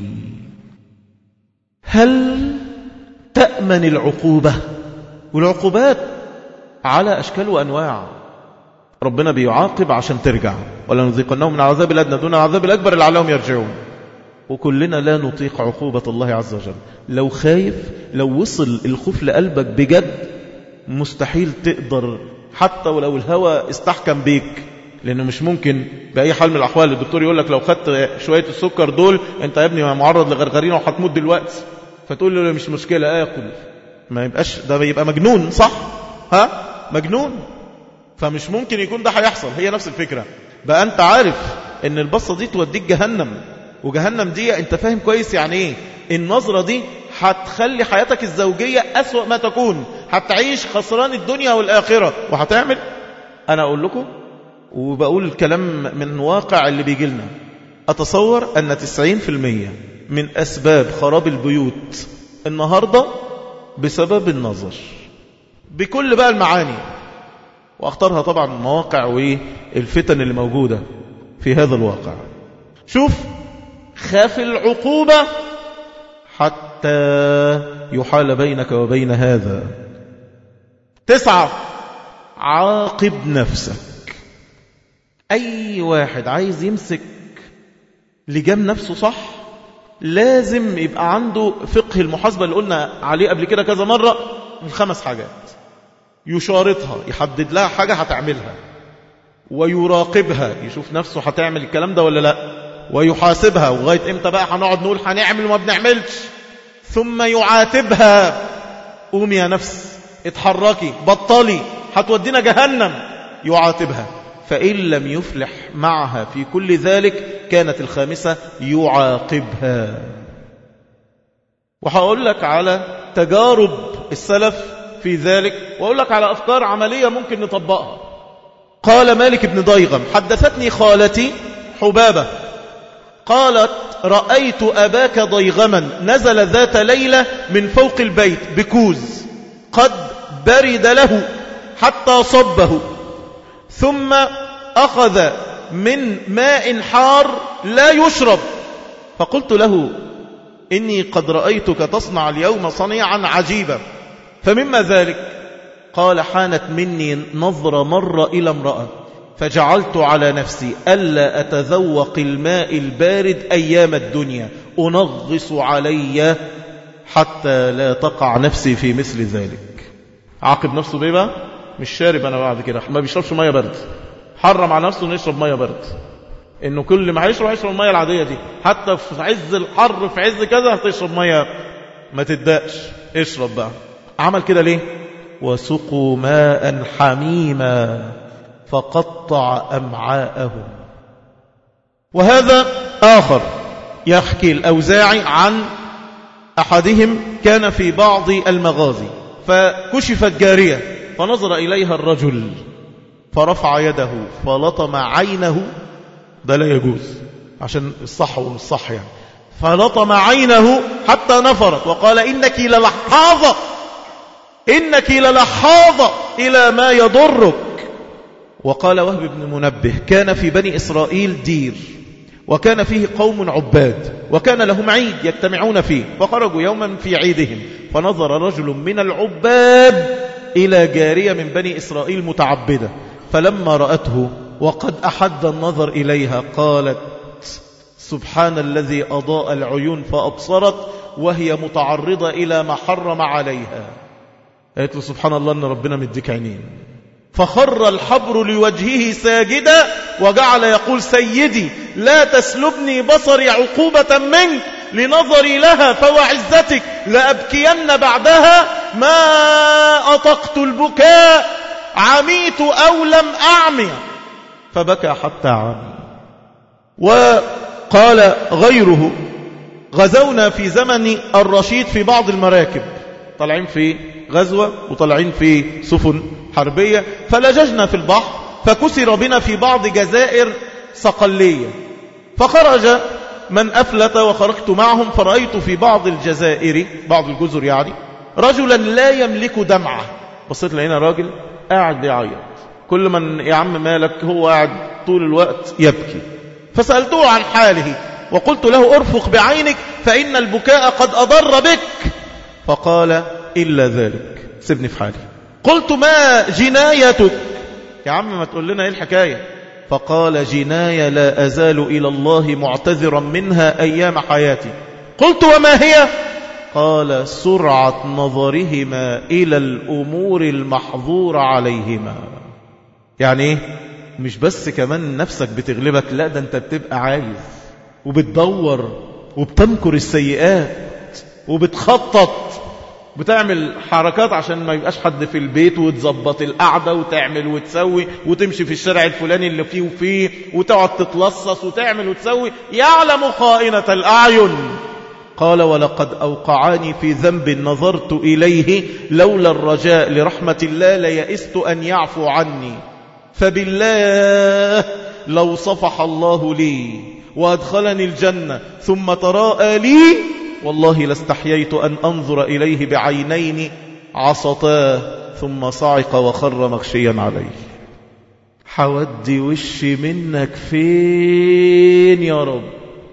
Speaker 1: هل تأمن العقوبة والعقوبات على أشكال وأنواع ربنا بيعاقب عشان ترجع ولا نذيقنهم من العذاب الأدنى دون العذاب الأكبر لعلهم يرجعون وكلنا لا نطيق عقوبة الله عز وجل لو خايف لو وصل الخوف لقلبك بجد مستحيل تقدر حتى ولو الهوى استحكم بيك لأنه مش ممكن بأي حال من الأحوال الدكتور يقول لك لو خدت شوية السكر دول أنت يا ابني معرض لغرغرين وهتموت دلوقتي فتقول له مش مشكلة آكل ما يبقاش ده بيبقى مجنون صح ها مجنون فمش ممكن يكون ده هيحصل هي نفس الفكرة بقى أنت عارف أن البصة دي توديك جهنم وجهنم دي أنت فاهم كويس يعني إيه النظرة دي هتخلي حياتك الزوجية أسوأ ما تكون هتعيش خسران الدنيا والآخرة وهتعمل أنا أقول لكم وبقول الكلام من واقع اللي بيجي لنا أتصور أن 90% من أسباب خراب البيوت النهاردة بسبب النظر بكل بقى المعاني وأختارها طبعا المواقع والفتن اللي موجودة في هذا الواقع شوف خاف العقوبة حتى يحال بينك وبين هذا تسعة عاقب نفسك أي واحد عايز يمسك لجام نفسه صح لازم يبقى عنده فقه المحاسبة اللي قلنا عليه قبل كده كذا مرة الخمس حاجات يشارطها يحدد لها حاجة هتعملها ويراقبها يشوف نفسه هتعمل الكلام ده ولا لا ويحاسبها وغاية امتى بقى هنقعد نقول هنعمل وما بنعملش ثم يعاتبها قومي يا نفس اتحركي بطلي هتودينا جهنم يعاتبها فإن لم يفلح معها في كل ذلك كانت الخامسة يعاقبها وهقول لك على تجارب السلف في ذلك وأقول لك على أفكار عملية ممكن نطبقها قال مالك بن ضيغم حدثتني خالتي حبابة قالت رأيت أباك ضيغما نزل ذات ليلة من فوق البيت بكوز قد برد له حتى صبه ثم أخذ من ماء حار لا يشرب فقلت له إني قد رأيتك تصنع اليوم صنيعا عجيبا فمما ذلك قال حانت مني نظرة مرة إلى امرأة فجعلت على نفسي ألا أتذوق الماء البارد أيام الدنيا أنغص علي حتى لا تقع نفسي في مثل ذلك عاقب نفسه بيه بقى مش شارب أنا بعد كده ما بيشربش مية برد حرم على نفسه انه يشرب مية برد انه كل ما هيشرب هيشرب المية العادية دي حتى في عز الحر في عز كذا هتشرب مية ما تدقش اشرب بقى عمل كده ليه وسقوا ماء حميما فقطع أمعاءهم وهذا آخر يحكي الأوزاعي عن أحدهم كان في بعض المغازي فكشفت جارية فنظر إليها الرجل فرفع يده فلطم عينه ده لا يجوز عشان الصح والصح يعني فلطم عينه حتى نفرت وقال إنك للحاظة إنك للحاظة إلى ما يضرك وقال وهب بن منبه كان في بني إسرائيل دير وكان فيه قوم عباد وكان لهم عيد يجتمعون فيه فخرجوا يوما في عيدهم فنظر رجل من العباد إلى جارية من بني إسرائيل متعبدة فلما رأته وقد أحد النظر إليها قالت سبحان الذي أضاء العيون فأبصرت وهي متعرضة إلى ما حرم عليها قالت له سبحان الله أن ربنا مديك عينين فخر الحبر لوجهه ساجدا وجعل يقول سيدي لا تسلبني بصري عقوبة منك لنظري لها فوعزتك لأبكين بعدها ما أطقت البكاء عميت أو لم أعمي فبكى حتى عمي وقال غيره غزونا في زمن الرشيد في بعض المراكب طالعين في غزوة وطالعين في سفن حربية فلججنا في البحر فكسر بنا في بعض جزائر صقلية فخرج من أفلت وخرجت معهم فرأيت في بعض الجزائر بعض الجزر يعني رجلا لا يملك دمعة بصيت لقينا راجل قاعد بيعيط كل من يا عم مالك هو قاعد طول الوقت يبكي فسألته عن حاله وقلت له ارفق بعينك فإن البكاء قد أضر بك فقال إلا ذلك سيبني في حالي قلت ما جنايتك يا عم ما تقول لنا ايه الحكاية فقال جناية لا أزال إلى الله معتذرا منها أيام حياتي قلت وما هي قال سرعة نظرهما إلى الأمور المحظور عليهما يعني ايه مش بس كمان نفسك بتغلبك لا ده انت بتبقى عايز وبتدور وبتنكر السيئات وبتخطط بتعمل حركات عشان ما يبقاش حد في البيت وتظبط القعدة وتعمل وتسوي وتمشي في الشارع الفلاني اللي فيه وفيه وتقعد تتلصص وتعمل وتسوي يعلم خائنة الأعين قال ولقد أوقعاني في ذنب نظرت إليه لولا الرجاء لرحمة الله ليئست أن يعفو عني فبالله لو صفح الله لي وأدخلني الجنة ثم تراءى لي والله لاستحييت أن أنظر إليه بعينين عصتاه ثم صعق وخر مغشيا عليه حودي وشي منك فين يا رب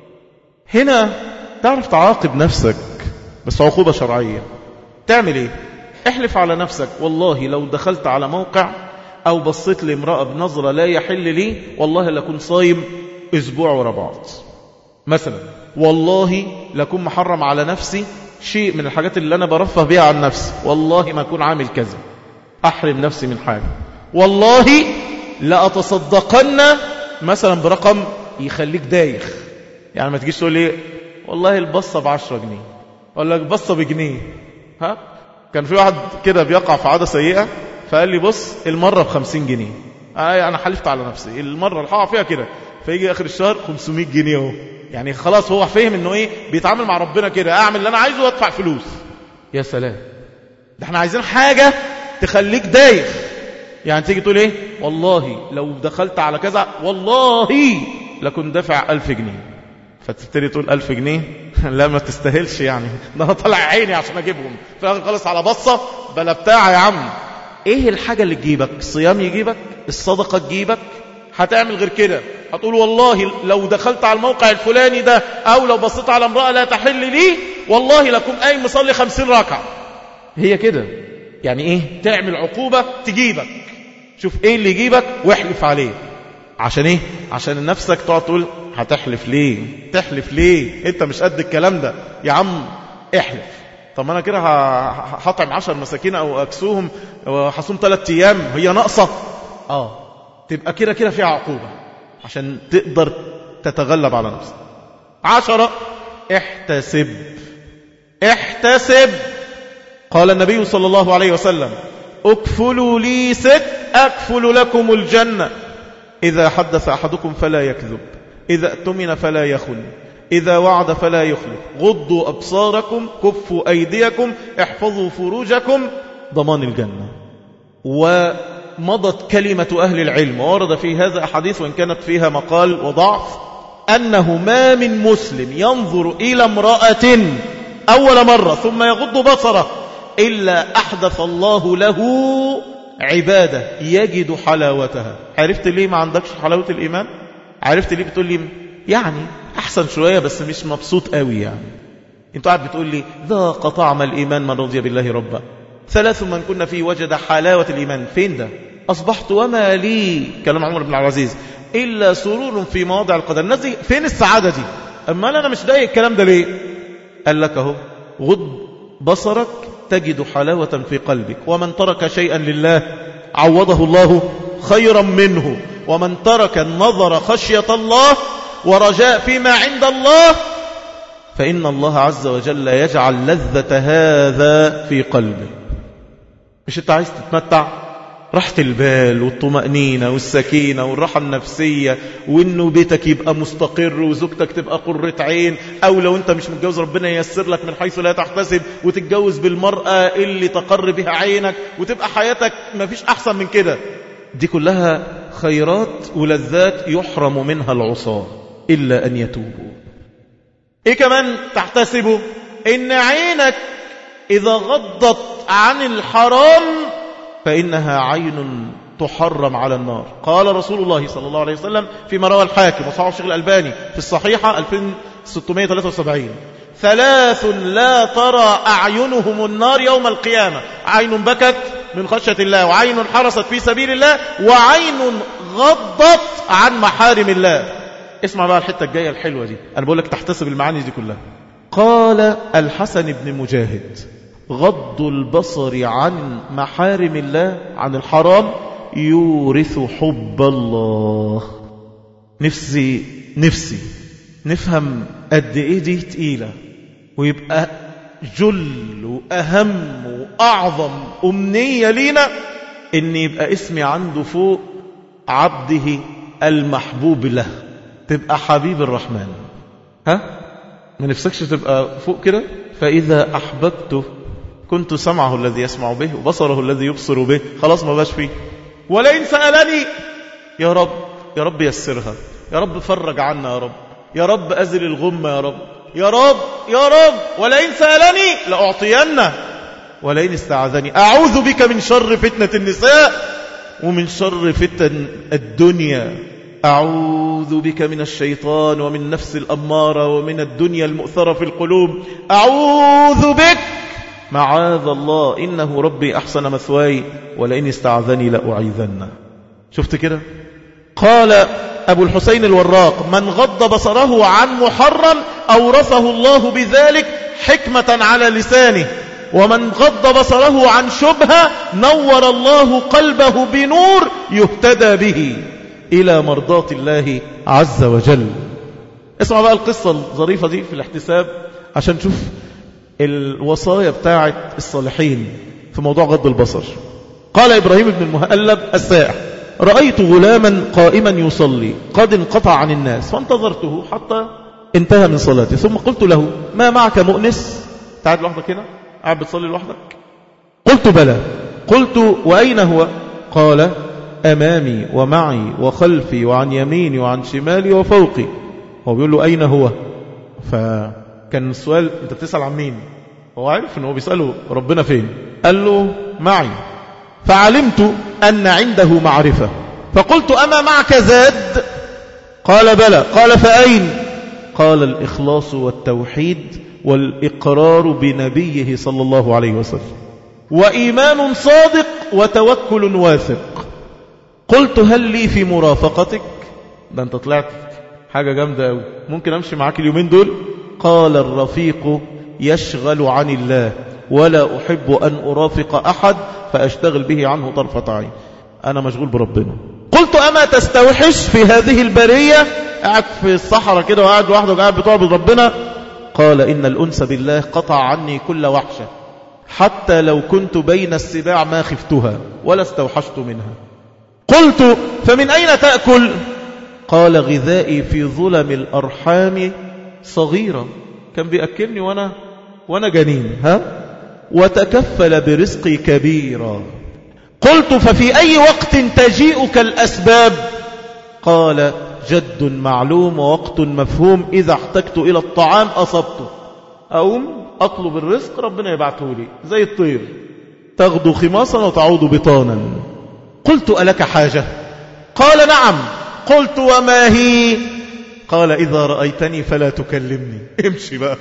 Speaker 1: هنا تعرف تعاقب نفسك بس عقوبة شرعية تعمل ايه احلف على نفسك والله لو دخلت على موقع او بصيت لامرأة بنظرة لا يحل لي والله لكون صايم اسبوع ورا بعض مثلا والله لكون محرم على نفسي شيء من الحاجات اللي انا برفه بيها عن نفسي والله ما اكون عامل كذا احرم نفسي من حاجة والله لأتصدقن مثلا برقم يخليك دايخ يعني ما تجيش تقول لي والله البصة بعشرة جنيه اقول لك بصة بجنيه ها كان في واحد كده بيقع في عادة سيئة فقال لي بص المرة بخمسين جنيه آه أنا حلفت على نفسي المرة اللي هقع فيها كده فيجي آخر الشهر 500 جنيه اهو يعني خلاص هو فهم انه ايه بيتعامل مع ربنا كده اعمل اللي انا عايزه وادفع فلوس يا سلام ده احنا عايزين حاجة تخليك دايخ يعني تيجي تقول ايه والله لو دخلت على كذا والله لكن دافع ألف جنيه فتبتدي تقول ألف جنيه لا ما تستاهلش يعني ده انا طلع عيني عشان اجيبهم فاخر خلص على بصة بلا بتاع يا عم ايه الحاجة اللي تجيبك الصيام يجيبك الصدقة تجيبك هتعمل غير كده هتقول والله لو دخلت على الموقع الفلاني ده او لو بصيت على امرأة لا تحل لي والله لكم قايم مصلي خمسين ركعة هي كده يعني ايه تعمل عقوبة تجيبك شوف ايه اللي يجيبك واحلف عليه عشان ايه عشان نفسك تقعد تقول هتحلف ليه تحلف ليه انت مش قد الكلام ده يا عم احلف طب انا كده هطعم عشر مساكين او اكسوهم وهصوم ثلاث ايام هي ناقصه اه تبقى كده كده فيها عقوبه عشان تقدر تتغلب على نفسك عشرة احتسب احتسب قال النبي صلى الله عليه وسلم اكفلوا لي ست اكفل لكم الجنة اذا حدث احدكم فلا يكذب اذا اؤتمن فلا يخن إذا وعد فلا يخلف غضوا أبصاركم كفوا أيديكم احفظوا فروجكم ضمان الجنة ومضت كلمة أهل العلم وورد في هذا أحاديث وإن كانت فيها مقال وضعف أنه ما من مسلم ينظر إلى امرأة أول مرة ثم يغض بصره إلا أحدث الله له عبادة يجد حلاوتها عرفت ليه ما عندكش حلاوة الإيمان عرفت ليه بتقول لي يعني أحسن شوية بس مش مبسوط قوي يعني انت قاعد بتقول لي ذاق طعم الإيمان من رضي بالله ربا ثلاث من كنا فيه وجد حلاوة الإيمان فين ده أصبحت وما لي كلام عمر بن العزيز إلا سرور في مواضع القدر الناس دي فين السعادة دي أما أنا مش ضايق الكلام ده ليه قال لك أهو غض بصرك تجد حلاوة في قلبك ومن ترك شيئا لله عوضه الله خيرا منه ومن ترك النظر خشية الله ورجاء فيما عند الله فإن الله عز وجل يجعل لذة هذا في قلبه مش انت عايز تتمتع راحة البال والطمأنينة والسكينة والراحة النفسية وانه بيتك يبقى مستقر وزوجتك تبقى قرة عين او لو انت مش متجوز ربنا ييسر لك من حيث لا تحتسب وتتجوز بالمرأة اللي تقر بها عينك وتبقى حياتك مفيش احسن من كده دي كلها خيرات ولذات يحرم منها العصاه إلا أن يتوبوا إيه كمان تحتسبه إن عينك إذا غضت عن الحرام فإنها عين تحرم على النار قال رسول الله صلى الله عليه وسلم فيما روى الحاكم وصححه الشيخ الألباني في الصحيحة 2673 ثلاث لا ترى أعينهم النار يوم القيامة عين بكت من خشية الله وعين حرست في سبيل الله وعين غضت عن محارم الله اسمع بقى الحتة الجاية الحلوة دي أنا بقول لك تحتسب المعاني دي كلها قال الحسن بن مجاهد غض البصر عن محارم الله عن الحرام يورث حب الله نفسي نفسي نفهم قد ايه دي تقيلة ويبقى جل وأهم وأعظم أمنية لينا إن يبقى اسمي عنده فوق عبده المحبوب له تبقى حبيب الرحمن ها ما نفسكش تبقى فوق كده فإذا أحببته كنت سمعه الذي يسمع به وبصره الذي يبصر به خلاص ما باش فيه ولئن سألني يا رب يا رب يسرها يا رب فرج عنا يا رب يا رب أزل الغمة يا رب يا رب يا رب ولئن سألني لأعطينه ولئن استعاذني أعوذ بك من شر فتنة النساء ومن شر فتن الدنيا أعوذ بك من الشيطان ومن نفس الأمارة ومن الدنيا المؤثرة في القلوب أعوذ بك معاذ الله إنه ربي أحسن مثواي ولئن استعاذني لأعيذنه شفت كده قال أبو الحسين الوراق من غض بصره عن محرم أورثه الله بذلك حكمة على لسانه ومن غض بصره عن شبهة نور الله قلبه بنور يهتدى به إلى مرضات الله عز وجل اسمع بقى القصة الظريفة دي في الاحتساب عشان نشوف الوصايا بتاعة الصالحين في موضوع غض البصر قال إبراهيم بن المهلب السائح رأيت غلاما قائما يصلي قد انقطع عن الناس فانتظرته حتى انتهى من صلاته ثم قلت له ما معك مؤنس تعال لوحدك هنا قاعد بتصلي لوحدك قلت بلى قلت وأين هو قال أمامي ومعي وخلفي وعن يميني وعن شمالي وفوقي هو بيقول له أين هو فكان السؤال أنت بتسأل عن مين هو عارف أنه بيسأله ربنا فين قال له معي فعلمت أن عنده معرفة فقلت أما معك زاد قال بلى قال فأين قال الإخلاص والتوحيد والإقرار بنبيه صلى الله عليه وسلم وإيمان صادق وتوكل واثق قلت هل لي في مرافقتك ده انت طلعت حاجة جامدة أوي ممكن أمشي معاك اليومين دول قال الرفيق يشغل عن الله ولا أحب أن أرافق أحد فأشتغل به عنه طرفة عين أنا مشغول بربنا قلت أما تستوحش في هذه البرية قاعد في الصحراء كده وقاعد لوحده وقاعد بتعبد ربنا قال إن الأنس بالله قطع عني كل وحشة حتى لو كنت بين السباع ما خفتها ولا استوحشت منها قلت فمن أين تأكل قال غذائي في ظلم الأرحام صغيرة كان بيأكلني وأنا, وأنا جنين ها وتكفل برزقي كبيرا قلت ففي أي وقت تجيئك الأسباب قال جد معلوم ووقت مفهوم إذا احتجت إلى الطعام أصبته أقوم أطلب الرزق ربنا يبعته لي زي الطير تغدو خماصا وتعود بطانا قلت ألك حاجة قال نعم قلت وما هي قال إذا رأيتني فلا تكلمني امشي بقى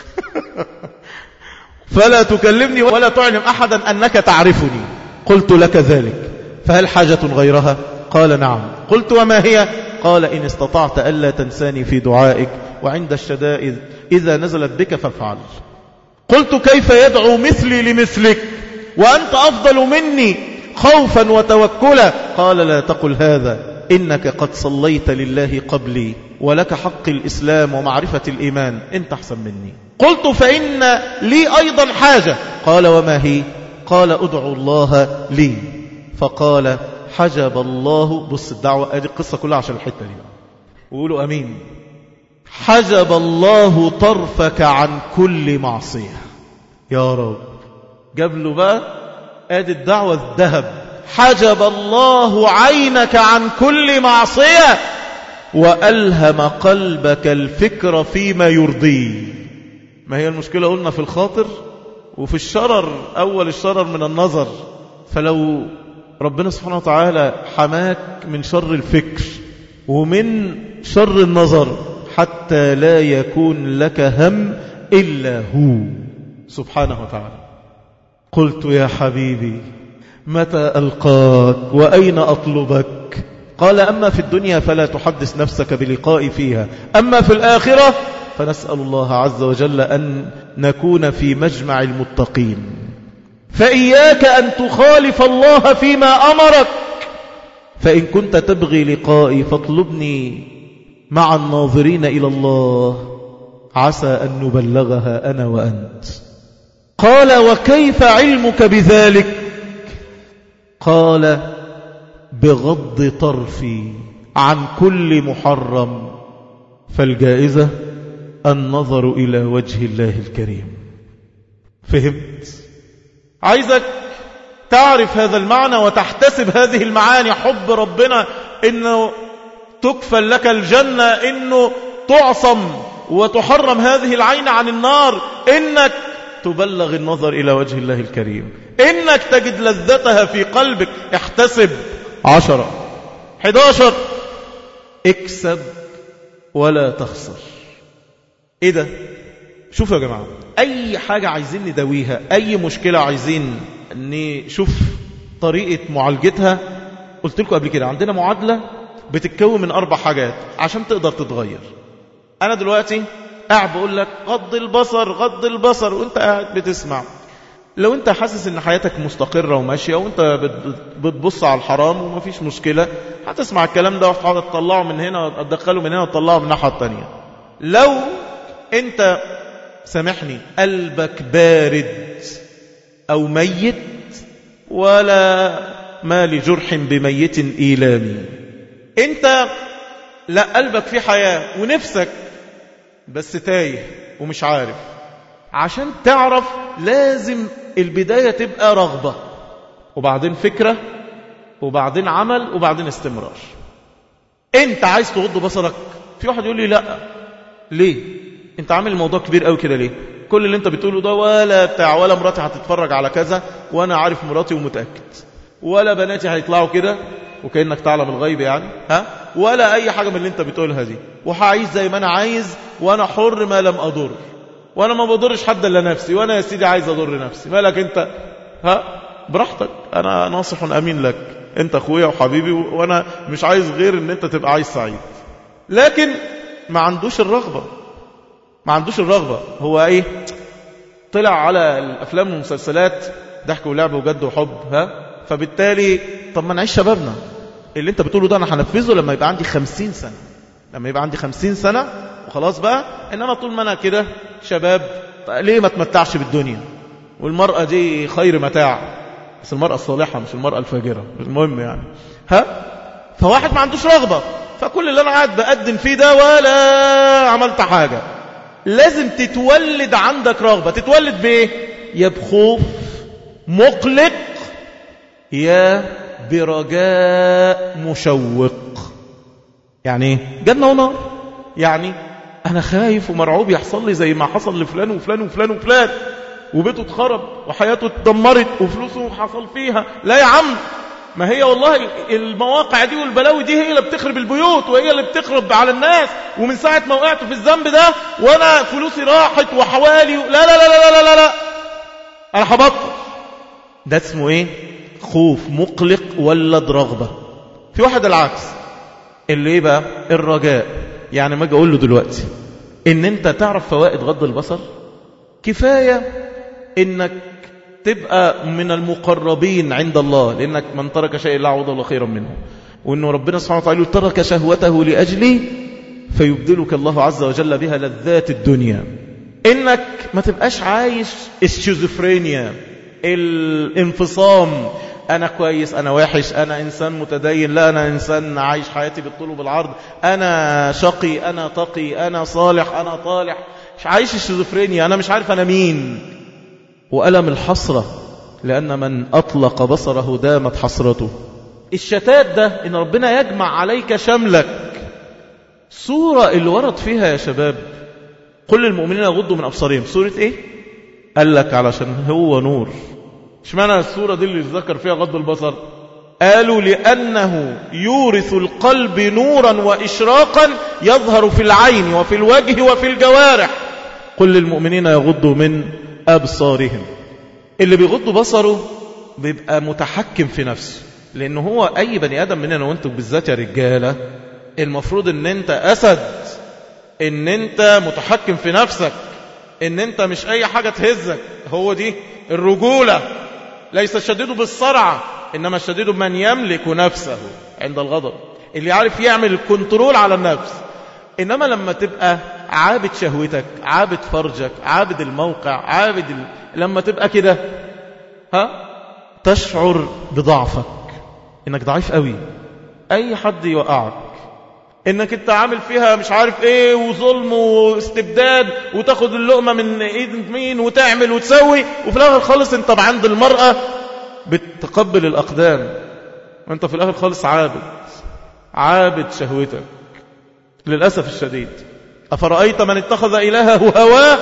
Speaker 1: فلا تكلمني ولا تعلم أحدا أنك تعرفني قلت لك ذلك فهل حاجة غيرها قال نعم قلت وما هي قال إن استطعت ألا تنساني في دعائك وعند الشدائد إذا نزلت بك فافعل قلت كيف يدعو مثلي لمثلك وأنت أفضل مني خوفا وتوكلا قال لا تقل هذا إنك قد صليت لله قبلي ولك حق الإسلام ومعرفة الإيمان أنت أحسن مني قلت فإن لي أيضا حاجة قال وما هي قال أدعو الله لي فقال حجب الله بص الدعوة ادي القصة كلها عشان الحتة دي وقولوا أمين حجب الله طرفك عن كل معصية يا رب جاب له بقى ادي الدعوة الذهب حجب الله عينك عن كل معصية وألهم قلبك الفكر فيما يرضيه ما هي المشكلة قلنا في الخاطر وفي الشرر أول الشرر من النظر فلو ربنا سبحانه وتعالى حماك من شر الفكر ومن شر النظر حتى لا يكون لك هم إلا هو سبحانه وتعالى قلت يا حبيبي متى ألقاك وأين أطلبك قال أما في الدنيا فلا تحدث نفسك بلقاء فيها أما في الآخرة فنسأل الله عز وجل أن نكون في مجمع المتقين فإياك أن تخالف الله فيما أمرك فإن كنت تبغي لقائي فاطلبني مع الناظرين إلى الله عسى أن نبلغها أنا وأنت قال وكيف علمك بذلك قال بغض طرفي عن كل محرم فالجائزة النظر إلى وجه الله الكريم فهمت عايزك تعرف هذا المعنى وتحتسب هذه المعاني حب ربنا انه تكفل لك الجنة انه تعصم وتحرم هذه العين عن النار إنك تبلغ النظر إلى وجه الله الكريم إنك تجد لذتها في قلبك احتسب عشرة حداشر اكسب ولا تخسر ايه ده شوفوا يا جماعة اي حاجة عايزين نداويها اي مشكلة عايزين نشوف طريقة معالجتها قلت لكم قبل كده عندنا معادلة بتتكون من اربع حاجات عشان تقدر تتغير انا دلوقتي قاعد بقول لك غض البصر غض البصر وانت قاعد بتسمع لو انت حاسس ان حياتك مستقرة وماشية وانت بتبص على الحرام ومفيش مشكلة هتسمع الكلام ده وتطلعه من هنا وتدخله من هنا وتطلعه من الناحية التانية لو انت سامحني قلبك بارد او ميت ولا ما لجرح بميت ايلامي انت لا قلبك فيه حياة ونفسك بس تايه ومش عارف عشان تعرف لازم البداية تبقى رغبة وبعدين فكرة وبعدين عمل وبعدين استمرار انت عايز تغض بصرك في واحد يقول لي لا ليه انت عامل الموضوع كبير قوي كده ليه كل اللي انت بتقوله ده ولا بتاع ولا مراتي هتتفرج على كذا وانا عارف مراتي ومتأكد ولا بناتي هيطلعوا كده وكأنك تعلم الغيب يعني ها ولا اي حاجة من اللي انت بتقولها دي وهعيش زي ما انا عايز وانا حر ما لم اضر وانا ما بضرش حد الا نفسي وانا يا سيدي عايز اضر نفسي مالك انت ها براحتك انا ناصح امين لك انت اخويا وحبيبي وانا مش عايز غير ان انت تبقى عايز سعيد لكن ما عندوش الرغبة ما عندوش الرغبة هو ايه طلع على الافلام والمسلسلات ضحك ولعب وجد وحب ها فبالتالي طب ما نعيش شبابنا اللي انت بتقوله ده انا هنفذه لما يبقى عندي خمسين سنة لما يبقى عندي خمسين سنة وخلاص بقى انما طول ما انا كده شباب ليه ما تمتعش بالدنيا والمرأة دي خير متاع بس المرأة الصالحة مش المرأة الفاجرة المهم يعني ها فواحد ما عندوش رغبة فكل اللي انا قاعد بقدم فيه ده ولا عملت حاجة لازم تتولد عندك رغبة تتولد بايه يا بخوف مقلق يا برجاء مشوق يعني ايه جنة ونار يعني انا خايف ومرعوب يحصل لي زي ما حصل لفلان وفلان وفلان وفلان وبيته اتخرب وحياته اتدمرت وفلوسه حصل فيها لا يا عم ما هي والله المواقع دي والبلاوي دي هي اللي بتخرب البيوت وهي اللي بتخرب على الناس ومن ساعة ما وقعت في الذنب ده وانا فلوسي راحت وحوالي لا لا لا لا لا لا, لا. انا هبطل ده اسمه ايه خوف مقلق ولد رغبة في واحد العكس اللي ايه بقى الرجاء يعني ما اجي اقول له دلوقتي ان انت تعرف فوائد غض البصر كفاية انك تبقى من المقربين عند الله لانك من ترك شيء لا عوض الله خيرا منه وانه ربنا سبحانه وتعالى ترك شهوته لاجلي فيبدلك الله عز وجل بها لذات الدنيا انك ما تبقاش عايش الشيزوفرينيا الانفصام انا كويس انا وحش انا انسان متدين لا انا انسان عايش حياتي بالطول وبالعرض انا شقي انا تقي انا صالح انا طالح مش عايش الشيزوفرينيا انا مش عارف انا مين وألم الحسرة لأن من أطلق بصره دامت حسرته الشتات ده إن ربنا يجمع عليك شملك سورة اللي ورد فيها يا شباب قل للمؤمنين يغضوا من أبصارهم سورة إيه؟ قال لك علشان هو نور اشمعنى السورة دي اللي ذكر فيها غض البصر قالوا لأنه يورث القلب نورا وإشراقا يظهر في العين وفي الوجه وفي الجوارح قل للمؤمنين يغضوا من أبصارهم اللي بيغض بصره بيبقى متحكم في نفسه لأنه هو أي بني آدم مننا وانتم بالذات يا رجالة المفروض ان انت أسد ان انت متحكم في نفسك ان انت مش اي حاجة تهزك هو دي الرجولة ليس الشديد بالصرعة انما الشديد من يملك نفسه عند الغضب اللي عارف يعمل الكنترول على النفس انما لما تبقى عابد شهوتك عابد فرجك عابد الموقع عابد ال... لما تبقى كده ها تشعر بضعفك انك ضعيف قوي اي حد يوقعك انك انت عامل فيها مش عارف ايه وظلم واستبداد وتاخد اللقمة من ايد مين وتعمل وتسوي وفي الاخر خالص انت عند المرأة بتقبل الاقدام وانت في الاخر خالص عابد عابد شهوتك للأسف الشديد أفرأيت من اتخذ إلهه هواه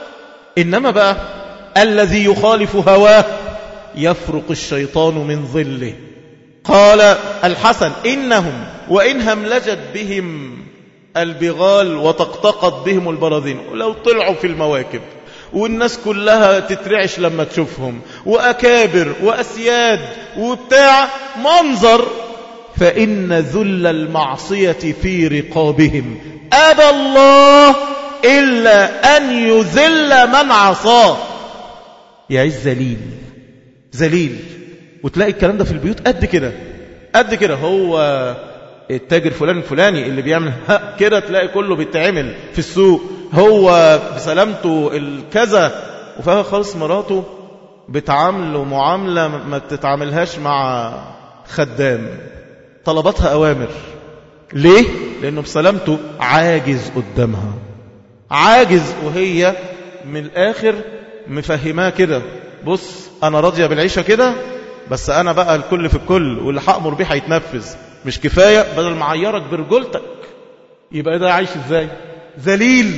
Speaker 1: إنما بقى الذي يخالف هواه يفرق الشيطان من ظله قال الحسن إنهم وإن هملجت بهم البغال وتقتقط بهم البراذين ولو طلعوا في المواكب والناس كلها تترعش لما تشوفهم وأكابر وأسياد وبتاع منظر فإن ذل المعصية في رقابهم أبى الله إلا أن يذل من عصاه يعيش ذليل ذليل وتلاقي الكلام ده في البيوت قد كده قد كده هو التاجر فلان الفلاني اللي بيعمل كده تلاقي كله بيتعمل في السوق هو بسلامته الكذا وفيها خالص مراته بتعامله معاملة ما بتتعاملهاش مع خدام طلباتها أوامر ليه؟ لأنه بسلامته عاجز قدامها عاجز وهي من الآخر مفهماه كده بص أنا راضية بالعيشة كده بس أنا بقى الكل في الكل واللي هأمر بيه هيتنفذ مش كفاية بدل ما عيرك برجولتك يبقى ده عايش ازاي ذليل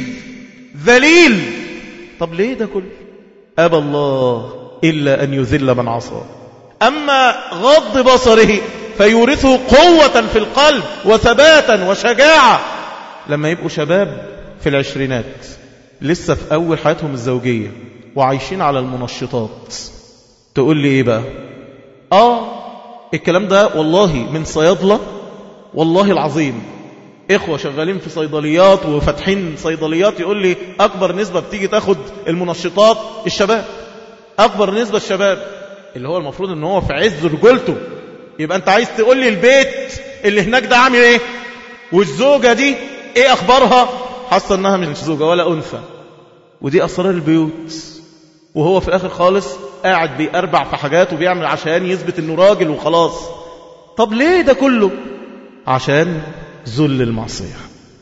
Speaker 1: ذليل طب ليه ده كله أبى الله إلا أن يذل من عصاه أما غض بصره فيورثه قوة في القلب وثباتا وشجاعة لما يبقوا شباب في العشرينات لسه في أول حياتهم الزوجية وعايشين على المنشطات تقول لي إيه بقى آه الكلام ده والله من صيادلة والله العظيم إخوة شغالين في صيدليات وفتحين صيدليات يقول لي أكبر نسبة بتيجي تاخد المنشطات الشباب أكبر نسبة الشباب اللي هو المفروض ان هو في عز رجولته يبقى انت عايز تقول لي البيت اللي هناك ده عامل ايه والزوجة دي ايه اخبارها حاسه انها مش زوجة ولا انثى ودي اسرار البيوت وهو في الاخر خالص قاعد بيأربع في حاجات وبيعمل عشان يثبت انه راجل وخلاص طب ليه ده كله عشان ذل المعصية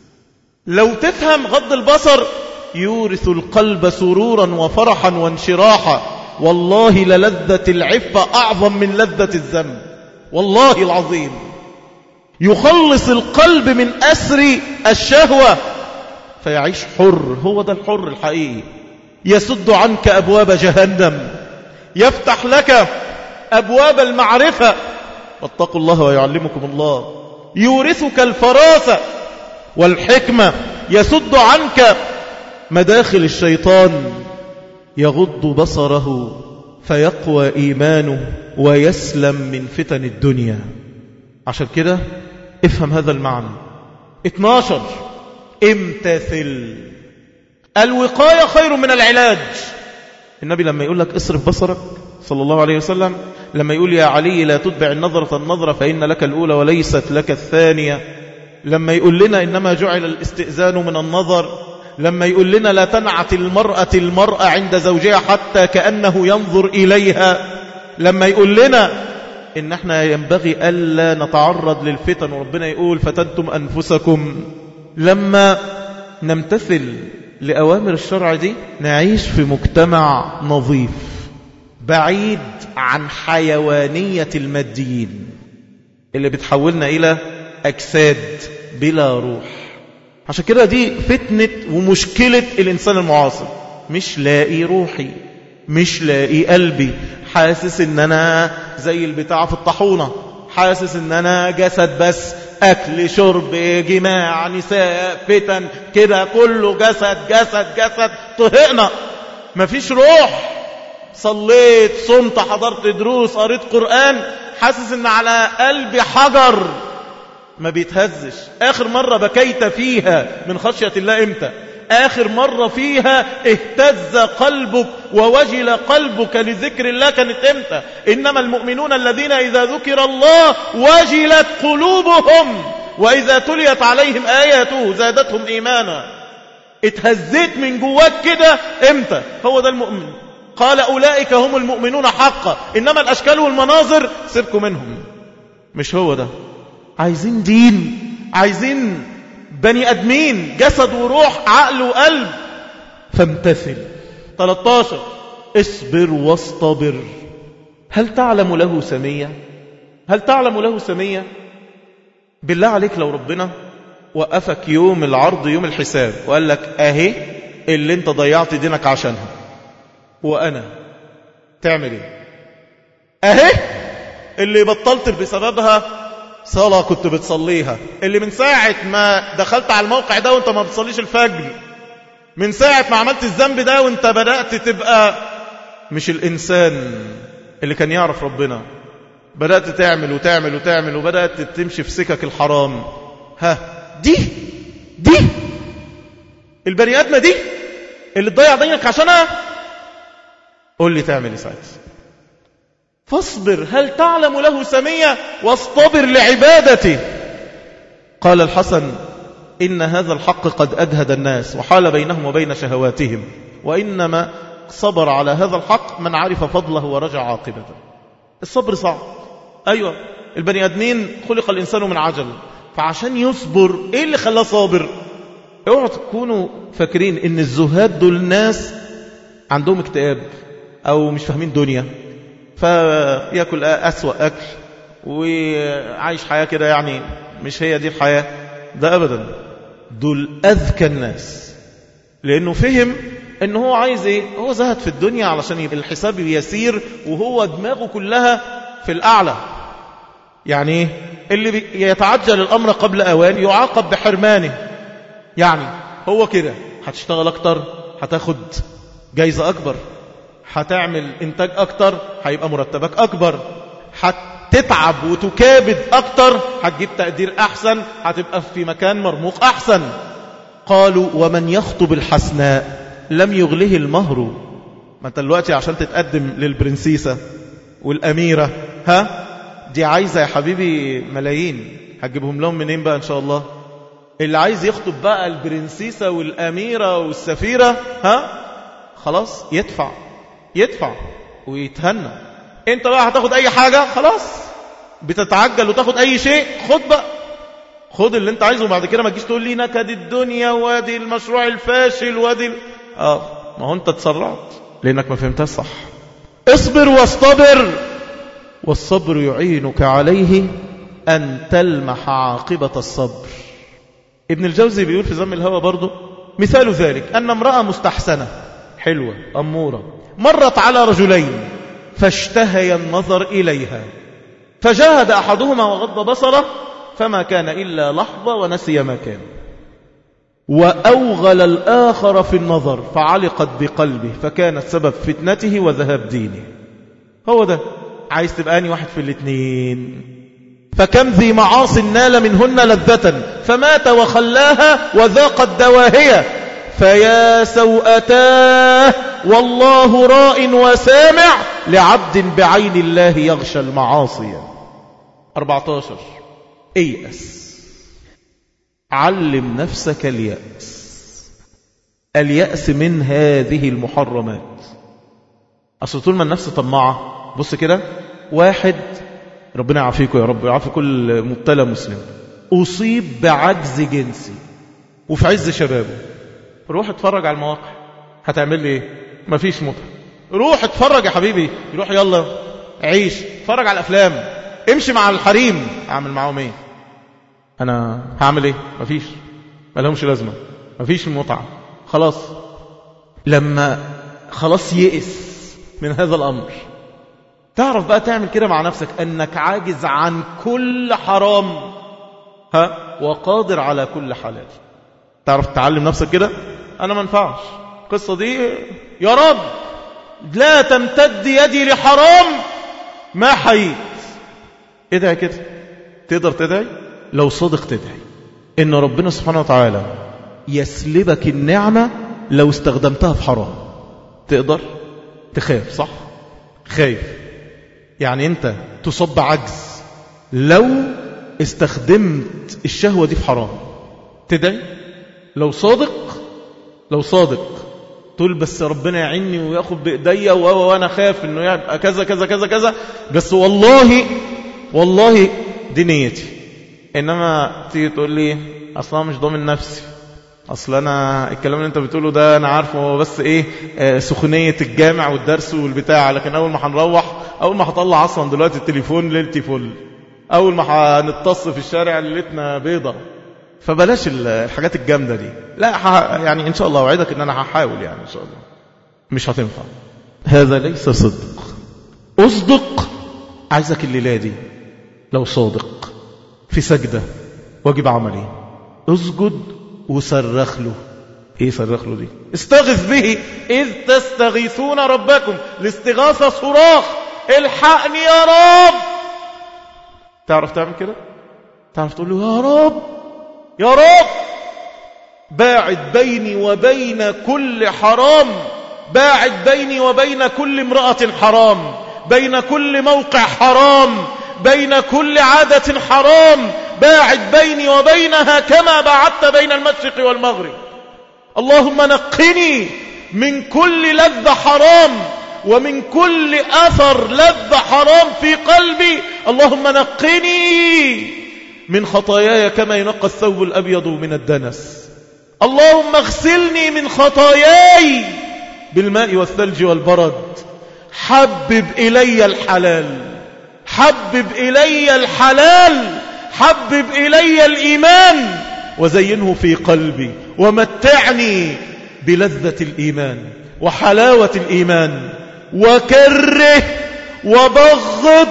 Speaker 1: لو تفهم غض البصر يورث القلب سرورا وفرحا وانشراحا والله للذة العفة أعظم من لذة الذنب والله العظيم يخلص القلب من أسر الشهوة فيعيش حر هو ده الحر الحقيقي يسد عنك أبواب جهنم يفتح لك أبواب المعرفة واتقوا الله ويعلمكم الله يورثك الفراسة والحكمة يسد عنك مداخل الشيطان يغض بصره فيقوى إيمانه ويسلم من فتن الدنيا عشان كده افهم هذا المعنى 12 امتثل الوقاية خير من العلاج النبي لما يقول لك اصرف بصرك صلى الله عليه وسلم لما يقول يا علي لا تتبع النظرة النظرة فإن لك الأولى وليست لك الثانية لما يقول لنا إنما جعل الاستئذان من النظر لما يقول لنا لا تنعت المرأة المرأة عند زوجها حتى كأنه ينظر إليها لما يقول لنا إن احنا ينبغي ألا نتعرض للفتن وربنا يقول فتنتم أنفسكم لما نمتثل لأوامر الشرع دي نعيش في مجتمع نظيف بعيد عن حيوانية الماديين اللي بتحولنا إلى أجساد بلا روح عشان كده دي فتنة ومشكلة الإنسان المعاصر مش لاقي روحي مش لاقي قلبي حاسس ان انا زي البتاع في الطحونة حاسس ان انا جسد بس اكل شرب جماع نساء فتن كده كله جسد جسد جسد طهقنا مفيش روح صليت صمت حضرت دروس قريت قرآن حاسس ان على قلبي حجر ما بيتهزش آخر مرة بكيت فيها من خشية الله إمتى آخر مرة فيها اهتز قلبك ووجل قلبك لذكر الله كانت إمتى إنما المؤمنون الذين إذا ذكر الله وجلت قلوبهم وإذا تليت عليهم آياته زادتهم إيمانا اتهزيت من جواك كده إمتى هو ده المؤمن قال أولئك هم المؤمنون حقا إنما الأشكال والمناظر سيبكم منهم مش هو ده عايزين دين عايزين بني أدمين جسد وروح عقل وقلب فامتثل 13 اصبر واصطبر هل تعلم له سمية هل تعلم له سمية بالله عليك لو ربنا وقفك يوم العرض يوم الحساب وقال لك اهي اللي انت ضيعت دينك عشانها وانا تعمل ايه اهي اللي بطلت بسببها صلاة كنت بتصليها اللي من ساعة ما دخلت على الموقع ده وانت ما بتصليش الفجر من ساعة ما عملت الذنب ده وانت بدأت تبقى مش الإنسان اللي كان يعرف ربنا بدأت تعمل وتعمل وتعمل وبدأت تمشي في سكك الحرام ها دي دي البني آدمة دي اللي تضيع دينك عشانها قول لي تعمل ايه ساعتها فاصبر هل تعلم له سمية واصطبر لعبادته قال الحسن إن هذا الحق قد أدهد الناس وحال بينهم وبين شهواتهم وإنما صبر على هذا الحق من عرف فضله ورجع عاقبته الصبر صعب أيوة البني أدمين خلق الإنسان من عجل فعشان يصبر إيه اللي خلاه صابر اوعوا تكونوا فاكرين ان الزهاد دول ناس عندهم اكتئاب او مش فاهمين دنيا فياكل أسوأ أكل وعايش حياة كده يعني مش هي دي الحياة ده أبدا دول أذكى الناس لأنه فهم ان هو عايز ايه هو زهد في الدنيا علشان يبقى الحساب يسير وهو دماغه كلها في الأعلى يعني ايه اللي يتعجل الأمر قبل أوان يعاقب بحرمانه يعني هو كده هتشتغل أكتر هتاخد جايزة أكبر هتعمل إنتاج أكتر هيبقى مرتبك أكبر هتتعب وتكابد أكتر هتجيب تقدير أحسن هتبقى في مكان مرموق أحسن قالوا ومن يخطب الحسناء لم يغله المهر ما انت دلوقتي عشان تتقدم للبرنسيسة والأميرة ها دي عايزة يا حبيبي ملايين هتجيبهم لهم منين بقى إن شاء الله اللي عايز يخطب بقى البرنسيسة والأميرة والسفيرة ها خلاص يدفع يدفع ويتهنى انت بقى هتاخد اي حاجة خلاص بتتعجل وتاخد اي شيء خد بقى خد اللي انت عايزه وبعد كده ما تجيش تقول لي نكد الدنيا وادي المشروع الفاشل وادي اه ما هو انت تسرعت لانك ما فهمتهاش صح اصبر واصطبر والصبر يعينك عليه ان تلمح عاقبة الصبر ابن الجوزي بيقول في ذم الهوى برضه مثال ذلك أن امرأة مستحسنة حلوة أمورة مرت على رجلين فاشتهي النظر إليها فجاهد أحدهما وغض بصره فما كان إلا لحظة ونسي ما كان وأوغل الآخر في النظر فعلقت بقلبه فكانت سبب فتنته وذهاب دينه هو ده عايز تبقى أني واحد في الاثنين فكم ذي معاص نال منهن لذة فمات وخلاها وذاقت دواهية فيا سوءتاه والله راء وسامع لعبد بعين الله يغشى المعاصي 14 ايأس علم نفسك اليأس اليأس من هذه المحرمات أصل طول ما النفس طماعة بص كده واحد ربنا يعافيكم يا رب يعافي كل مبتلى مسلم أصيب بعجز جنسي وفي عز شبابه روح اتفرج على المواقع هتعمل لي ايه مفيش متعة روح اتفرج يا حبيبي روح يلا عيش اتفرج على الافلام امشي مع الحريم اعمل معاهم ايه انا هعمل ايه مفيش ما لهمش لازمه مفيش متعه خلاص لما خلاص يئس من هذا الامر تعرف بقى تعمل كده مع نفسك انك عاجز عن كل حرام ها وقادر على كل حلال تعرف تعلم نفسك كده انا ما ينفعش القصه دي يا رب لا تمتد يدي لحرام ما حييت ادعي كده تقدر تدعي لو صدق تدعي ان ربنا سبحانه وتعالى يسلبك النعمة لو استخدمتها في حرام تقدر تخاف صح خايف يعني انت تصب بعجز لو استخدمت الشهوة دي في حرام تدعي لو صادق لو صادق تقول بس ربنا يعيني وياخد بايديا وانا خايف انه يبقى كذا كذا كذا كذا بس والله والله دي نيتي انما تيجي تقول لي اصلا مش ضامن نفسي اصل انا الكلام اللي انت بتقوله ده انا عارفه هو بس ايه آه سخونيه الجامع والدرس والبتاع لكن اول ما هنروح اول ما هطلع اصلا دلوقتي التليفون ليلتي فل اول ما هنتص في الشارع ليلتنا بيضه فبلاش الحاجات الجامدة دي لا يعني إن شاء الله أوعدك إن أنا هحاول يعني إن شاء الله مش هتنفع هذا ليس صدق أصدق عايزك الليلة دي لو صادق في سجدة واجب عملي اسجد وصرخ له ايه صرخ له دي استغث به اذ تستغيثون ربكم الاستغاثة صراخ الحقني يا رب تعرف تعمل كده تعرف تقول له يا رب يا رب باعد بيني وبين كل حرام باعد بيني وبين كل امرأة حرام بين كل موقع حرام بين كل عادة حرام باعد بيني وبينها كما باعدت بين المشرق والمغرب اللهم نقني من كل لذة حرام ومن كل أثر لذة حرام في قلبي اللهم نقني من خطاياي كما ينقى الثوب الأبيض من الدنس اللهم اغسلني من خطاياي بالماء والثلج والبرد حبب إلي الحلال حبب إلي الحلال حبب إلي الإيمان وزينه في قلبي ومتعني بلذة الإيمان وحلاوة الإيمان وكره وبغض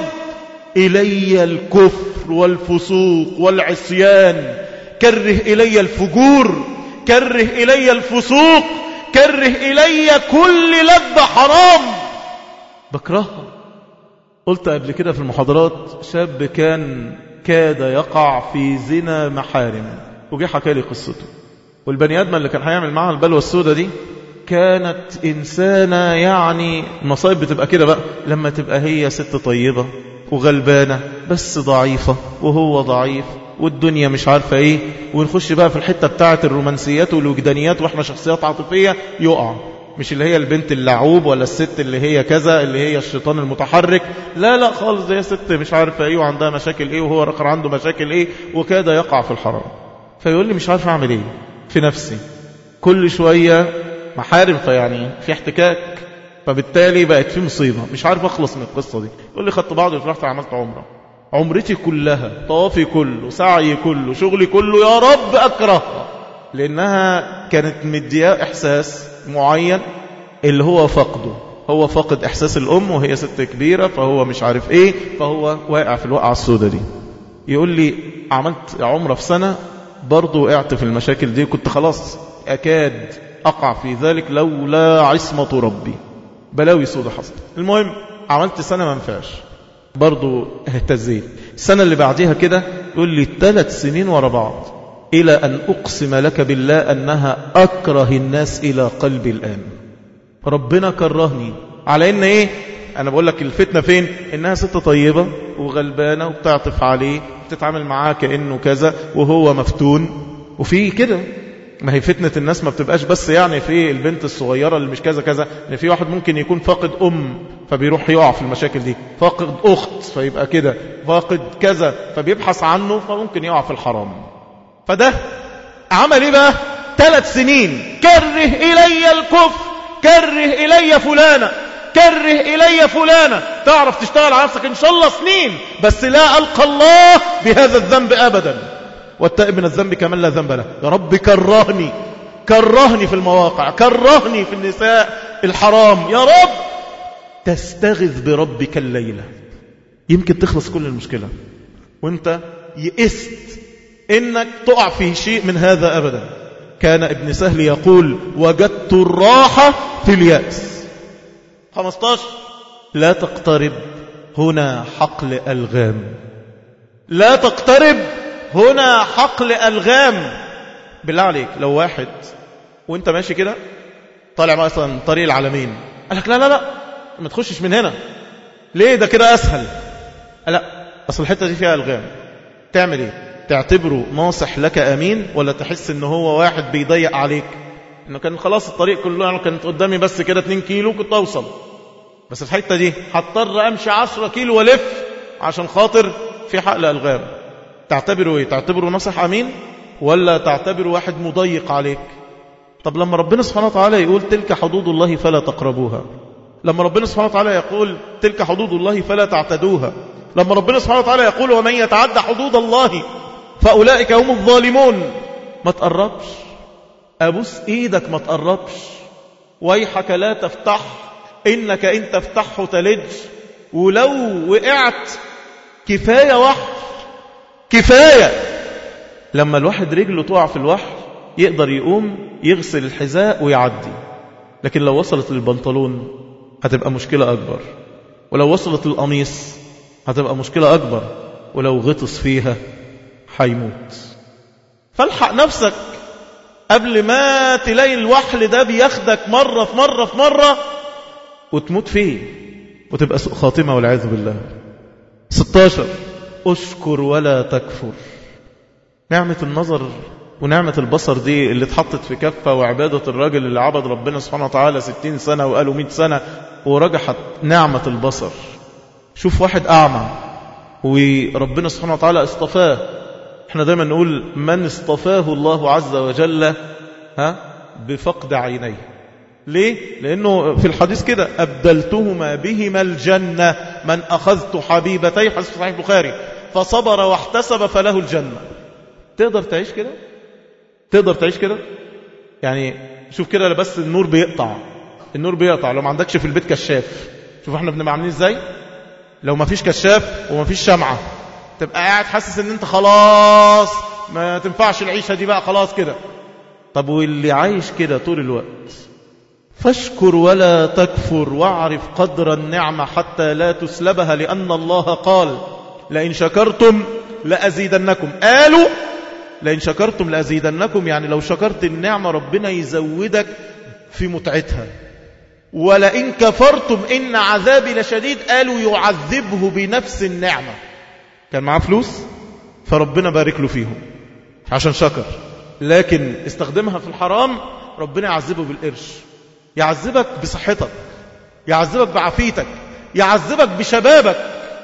Speaker 1: إلي الكفر والفسوق والعصيان كره إلي الفجور كره إلي الفسوق كره إلي كل لذة حرام بكرهها قلت قبل كده في المحاضرات شاب كان كاد يقع في زنا محارم وجي حكى لي قصته والبني ادم اللي كان هيعمل معاها البلوى السوداء دي كانت إنسانة يعني المصايب بتبقى كده بقى لما تبقى هي ست طيبة وغلبانة بس ضعيفة وهو ضعيف والدنيا مش عارفة ايه ونخش بقى في الحتة بتاعة الرومانسيات والوجدانيات واحنا شخصيات عاطفية يقع مش اللي هي البنت اللعوب ولا الست اللي هي كذا اللي هي الشيطان المتحرك لا لا خالص دي ست مش عارفة ايه وعندها مشاكل ايه وهو رقر عنده مشاكل ايه وكاد يقع في الحرام فيقول لي مش عارف اعمل ايه في نفسي كل شوية محارم فيعني في احتكاك فبالتالي بقت في مصيبة مش عارف اخلص من القصة دي يقول لي خدت بعض ورحت عملت عمرة عمرتي كلها طوافي كله سعي كله شغلي كله يا رب أكرهها لأنها كانت مدياه إحساس معين اللي هو فقده هو فقد إحساس الأم وهي ست كبيرة فهو مش عارف إيه فهو واقع في الوقعة السوداء دي يقول لي عملت عمرة في سنة برضو وقعت في المشاكل دي كنت خلاص أكاد أقع في ذلك لولا عصمة ربي بلاوي سودة حصل المهم عملت سنة ما نفعش برضو اهتزيت السنة اللي بعديها كده يقول لي ثلاث سنين ورا بعض إلى أن أقسم لك بالله أنها أكره الناس إلى قلبي الآن ربنا كرهني على إن إيه أنا بقول لك الفتنة فين إنها ست طيبة وغلبانة وبتعطف عليه بتتعامل معاه كأنه كذا وهو مفتون وفي كده ما هي فتنة الناس ما بتبقاش بس يعني في البنت الصغيرة اللي مش كذا كذا ان في واحد ممكن يكون فاقد أم فبيروح يقع في المشاكل دي فاقد أخت فيبقى كده فاقد كذا فبيبحث عنه فممكن يقع في الحرام فده عمل ايه بقى ثلاث سنين كره إلي الكفر كره إلي فلانة كره إلي فلانة تعرف تشتغل على نفسك إن شاء الله سنين بس لا ألقى الله بهذا الذنب أبدا والتائب من الذنب كمن لا ذنب له يا رب كرهني كرهني في المواقع كرهني في النساء الحرام يا رب تستغذ بربك الليلة يمكن تخلص كل المشكلة وانت يئست انك تقع في شيء من هذا ابدا كان ابن سهل يقول وجدت الراحة في اليأس 15 لا تقترب هنا حقل ألغام لا تقترب هنا حقل ألغام بالله عليك لو واحد وانت ماشي كده طالع مثلا طريق العالمين قال لك لا لا لا ما تخشش من هنا ليه ده كده أسهل لا أصل الحتة دي فيها ألغام تعمل ايه تعتبره ناصح لك أمين ولا تحس ان هو واحد بيضيق عليك انه كان خلاص الطريق كله يعني كانت قدامي بس كده 2 كيلو كنت اوصل بس الحتة دي هضطر امشي 10 كيلو والف عشان خاطر في حقل ألغام تعتبره ايه تعتبره ناصح امين ولا تعتبره واحد مضيق عليك طب لما ربنا سبحانه وتعالى يقول تلك حدود الله فلا تقربوها لما ربنا سبحانه وتعالى يقول تلك حدود الله فلا تعتدوها لما ربنا سبحانه وتعالى يقول ومن يتعدى حدود الله فأولئك هم الظالمون ما تقربش أبوس إيدك ما تقربش ويحك لا تفتح إنك إن تفتحه تلج ولو وقعت كفاية وحش كفاية لما الواحد رجله تقع في الوحش يقدر يقوم يغسل الحذاء ويعدي لكن لو وصلت للبنطلون هتبقى مشكلة أكبر ولو وصلت للقميص هتبقى مشكلة أكبر ولو غطس فيها هيموت فالحق نفسك قبل ما تلاقي الوحل ده بياخدك مرة في مرة في مرة وتموت فيه وتبقى سوء خاتمة والعياذ بالله 16 اشكر ولا تكفر نعمة النظر ونعمة البصر دي اللي اتحطت في كفة وعبادة الراجل اللي عبد ربنا سبحانه وتعالى ستين سنة وقالوا مئة سنة ورجحت نعمة البصر شوف واحد أعمى وربنا سبحانه وتعالى اصطفاه احنا دايما نقول من اصطفاه الله عز وجل ها بفقد عينيه ليه؟ لأنه في الحديث كده أبدلتهما بهما الجنة من أخذت حبيبتي حديث صحيح البخاري فصبر واحتسب فله الجنة تقدر تعيش كده؟ تقدر تعيش كده؟ يعني شوف كده بس النور بيقطع النور بيقطع لو ما عندكش في البيت كشاف شوف احنا بنبقى عاملين ازاي لو ما فيش كشاف وما فيش شمعة تبقى قاعد حاسس ان انت خلاص ما تنفعش العيشة دي بقى خلاص كده طب واللي عايش كده طول الوقت فاشكر ولا تكفر واعرف قدر النعمة حتى لا تسلبها لأن الله قال لئن شكرتم لأزيدنكم قالوا لئن شكرتم لأزيدنكم يعني لو شكرت النعمة ربنا يزودك في متعتها ولئن كفرتم إن عذابي لشديد قالوا يعذبه بنفس النعمة كان معاه فلوس فربنا بارك له فيهم عشان شكر لكن استخدمها في الحرام ربنا يعذبه بالقرش يعذبك بصحتك يعذبك بعافيتك يعذبك بشبابك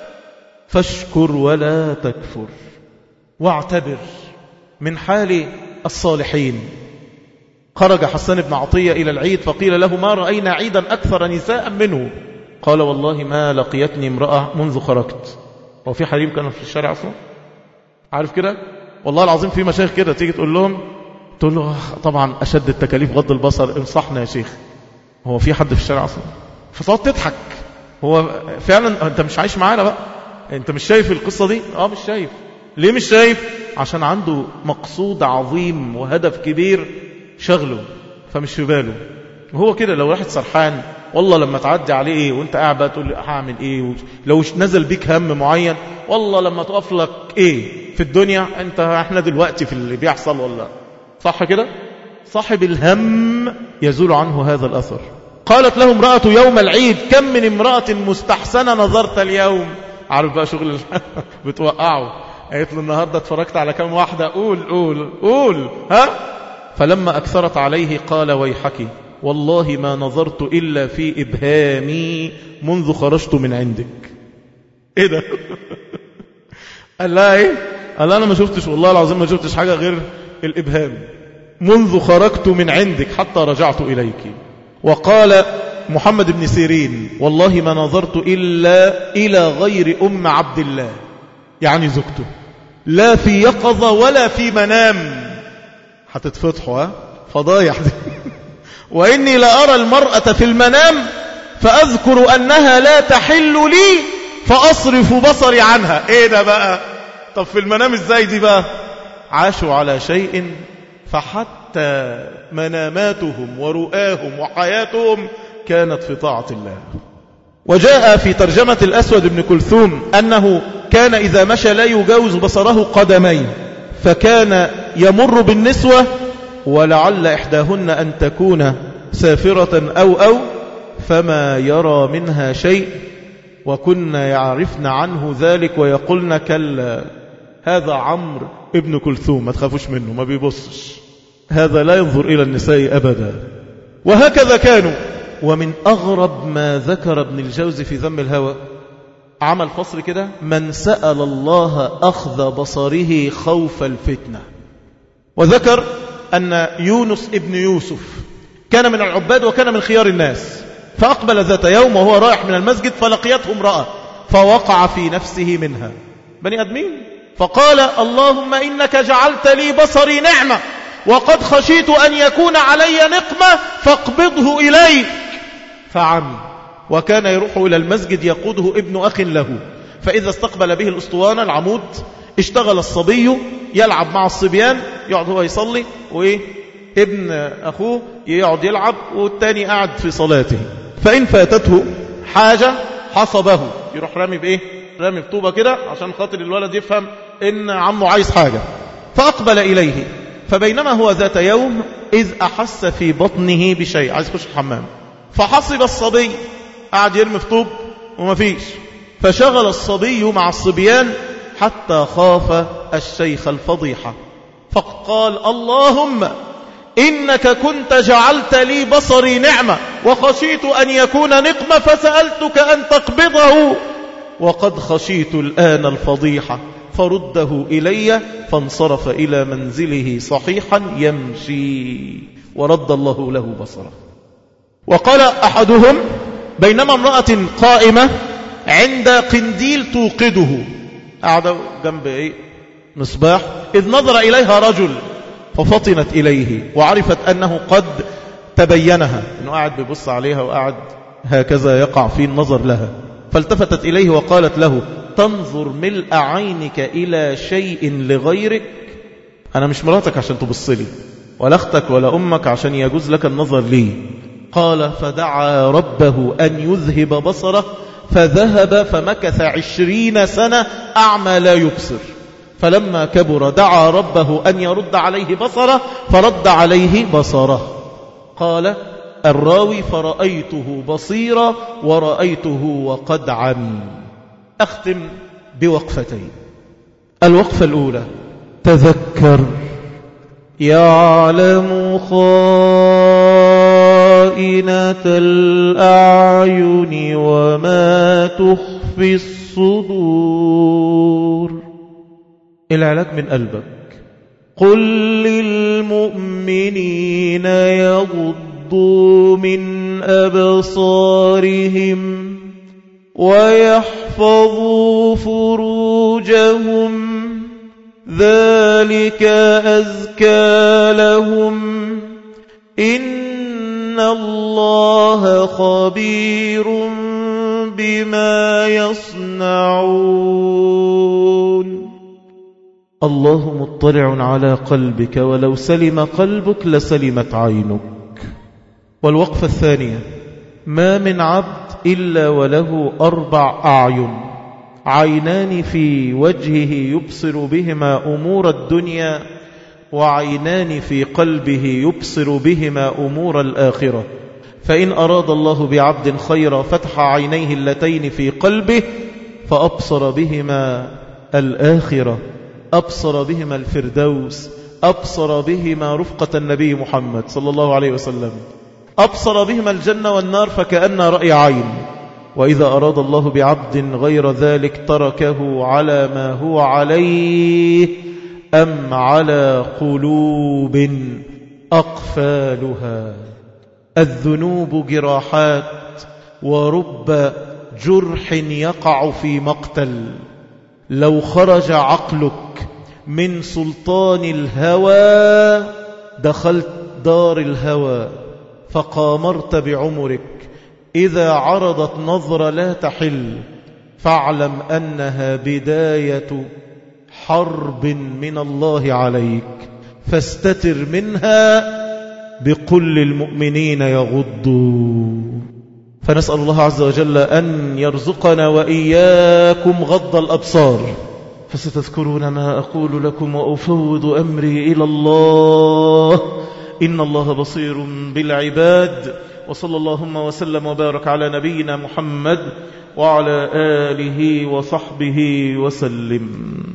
Speaker 1: فاشكر ولا تكفر واعتبر من حال الصالحين خرج حسان بن عطية إلى العيد فقيل له ما رأينا عيدا أكثر نساء منه قال والله ما لقيتني امرأة منذ خرجت هو في حريم كانوا في الشارع أصلا عارف كده والله العظيم في مشايخ كده تيجي تقول لهم تقول له طبعا أشد التكاليف غض البصر انصحنا يا شيخ هو في حد في الشارع أصلا فتقعد تضحك هو فعلا أنت مش عايش معانا بقى أنت مش شايف القصة دي اه مش شايف ليه مش شايف عشان عنده مقصود عظيم وهدف كبير شغله فمش في باله وهو كده لو واحد سرحان والله لما تعدي عليه ايه وانت قاعد بقى تقول هعمل ايه لو نزل بيك هم معين والله لما تقف لك ايه في الدنيا انت احنا دلوقتي في اللي بيحصل ولا صح كده صاحب الهم يزول عنه هذا الاثر قالت له امرأة يوم العيد كم من امرأة مستحسنة نظرت اليوم عارف بقى شغل بتوقعه قالت له النهاردة اتفرجت على كم واحدة قول قول قول ها فلما أكثرت عليه قال ويحك والله ما نظرت إلا في إبهامي منذ خرجت من عندك إيه ده قال لها إيه قال لها أنا ما شفتش والله العظيم ما شفتش حاجة غير الإبهام منذ خرجت من عندك حتى رجعت إليك وقال محمد بن سيرين والله ما نظرت إلا إلى غير أم عبد الله يعني زوجته لا في يقظة ولا في منام هتتفتحوا ها فضايح دي وإني لأرى المرأة في المنام فأذكر أنها لا تحل لي فأصرف بصري عنها إيه ده بقى طب في المنام إزاي دي بقى عاشوا على شيء فحتى مناماتهم ورؤاهم وحياتهم كانت في طاعة الله وجاء في ترجمة الأسود بن كلثوم أنه كان إذا مشى لا يجاوز بصره قدمين فكان يمر بالنسوة ولعل إحداهن أن تكون سافرة أو أو فما يرى منها شيء وكنا يعرفن عنه ذلك ويقولن كلا هذا عمرو ابن كلثوم ما تخافوش منه ما بيبصش هذا لا ينظر إلى النساء أبدا وهكذا كانوا ومن أغرب ما ذكر ابن الجوزي في ذم الهوى عمل فصل كده من سأل الله أخذ بصره خوف الفتنة وذكر أن يونس ابن يوسف كان من العباد وكان من خيار الناس فأقبل ذات يوم وهو رايح من المسجد فلقيته امرأة فوقع في نفسه منها بني أدمين فقال اللهم إنك جعلت لي بصري نعمة وقد خشيت أن يكون علي نقمة فاقبضه إليك فعم وكان يروح إلى المسجد يقوده ابن أخ له فإذا استقبل به الأسطوانة العمود اشتغل الصبي يلعب مع الصبيان يقعد هو يصلي وإيه ابن أخوه يقعد يلعب والتاني قاعد في صلاته فإن فاتته حاجة حصبه يروح رامي بإيه رامي بطوبة كده عشان خاطر الولد يفهم إن عمه عايز حاجة فأقبل إليه فبينما هو ذات يوم إذ أحس في بطنه بشيء عايز يخش الحمام فحصب الصبي قعد يرمي في طوب وما فيش فشغل الصبي مع الصبيان حتى خاف الشيخ الفضيحة فقال اللهم إنك كنت جعلت لي بصري نعمة وخشيت أن يكون نقمة فسألتك أن تقبضه وقد خشيت الآن الفضيحة فرده إلي فانصرف إلى منزله صحيحا يمشي ورد الله له بصره وقال أحدهم بينما امرأة قائمة عند قنديل توقده قاعدة جنب إيه مصباح إذ نظر إليها رجل ففطنت إليه وعرفت أنه قد تبينها أنه قاعد بيبص عليها وقاعد هكذا يقع في النظر لها فالتفتت إليه وقالت له تنظر ملء عينك إلى شيء لغيرك أنا مش مراتك عشان تبص لي ولا أختك ولا أمك عشان يجوز لك النظر لي قال فدعا ربه أن يذهب بصره فذهب فمكث عشرين سنة أعمى لا يبصر فلما كبر دعا ربه أن يرد عليه بصره فرد عليه بصره قال الراوي فرأيته بصيرا ورأيته وقد عمي أختم بوقفتين الوقفة الأولى تذكر يعلم خائنة الأعين وما تخفي الصدور العلاج من قلبك قل للمؤمنين يغضوا من أبصارهم ويحفظوا فروجهم ذلك أزكى لهم إن الله خبير بما يصنعون الله مطلع على قلبك ولو سلم قلبك لسلمت عينك والوقفة الثانية ما من عبد إلا وله أربع أعين عينان في وجهه يبصر بهما أمور الدنيا وعينان في قلبه يبصر بهما أمور الآخرة فإن أراد الله بعبد خيرا فتح عينيه اللتين في قلبه فأبصر بهما الآخرة أبصر بهما الفردوس أبصر بهما رفقة النبي محمد صلى الله عليه وسلم أبصر بهما الجنة والنار فكأن رأي عين وإذا أراد الله بعبد غير ذلك تركه على ما هو عليه أم على قلوب أقفالها الذنوب جراحات ورب جرح يقع في مقتل لو خرج عقلك من سلطان الهوى دخلت دار الهوى فقامرت بعمرك إذا عرضت نظرة لا تحل فاعلم أنها بداية حرب من الله عليك فاستتر منها بقل المؤمنين يغضوا فنسأل الله عز وجل أن يرزقنا وإياكم غض الأبصار فستذكرون ما أقول لكم وأفوض أمري إلى الله إن الله بصير بالعباد وصلى اللهم وسلم وبارك على نبينا محمد وعلى آله وصحبه وسلم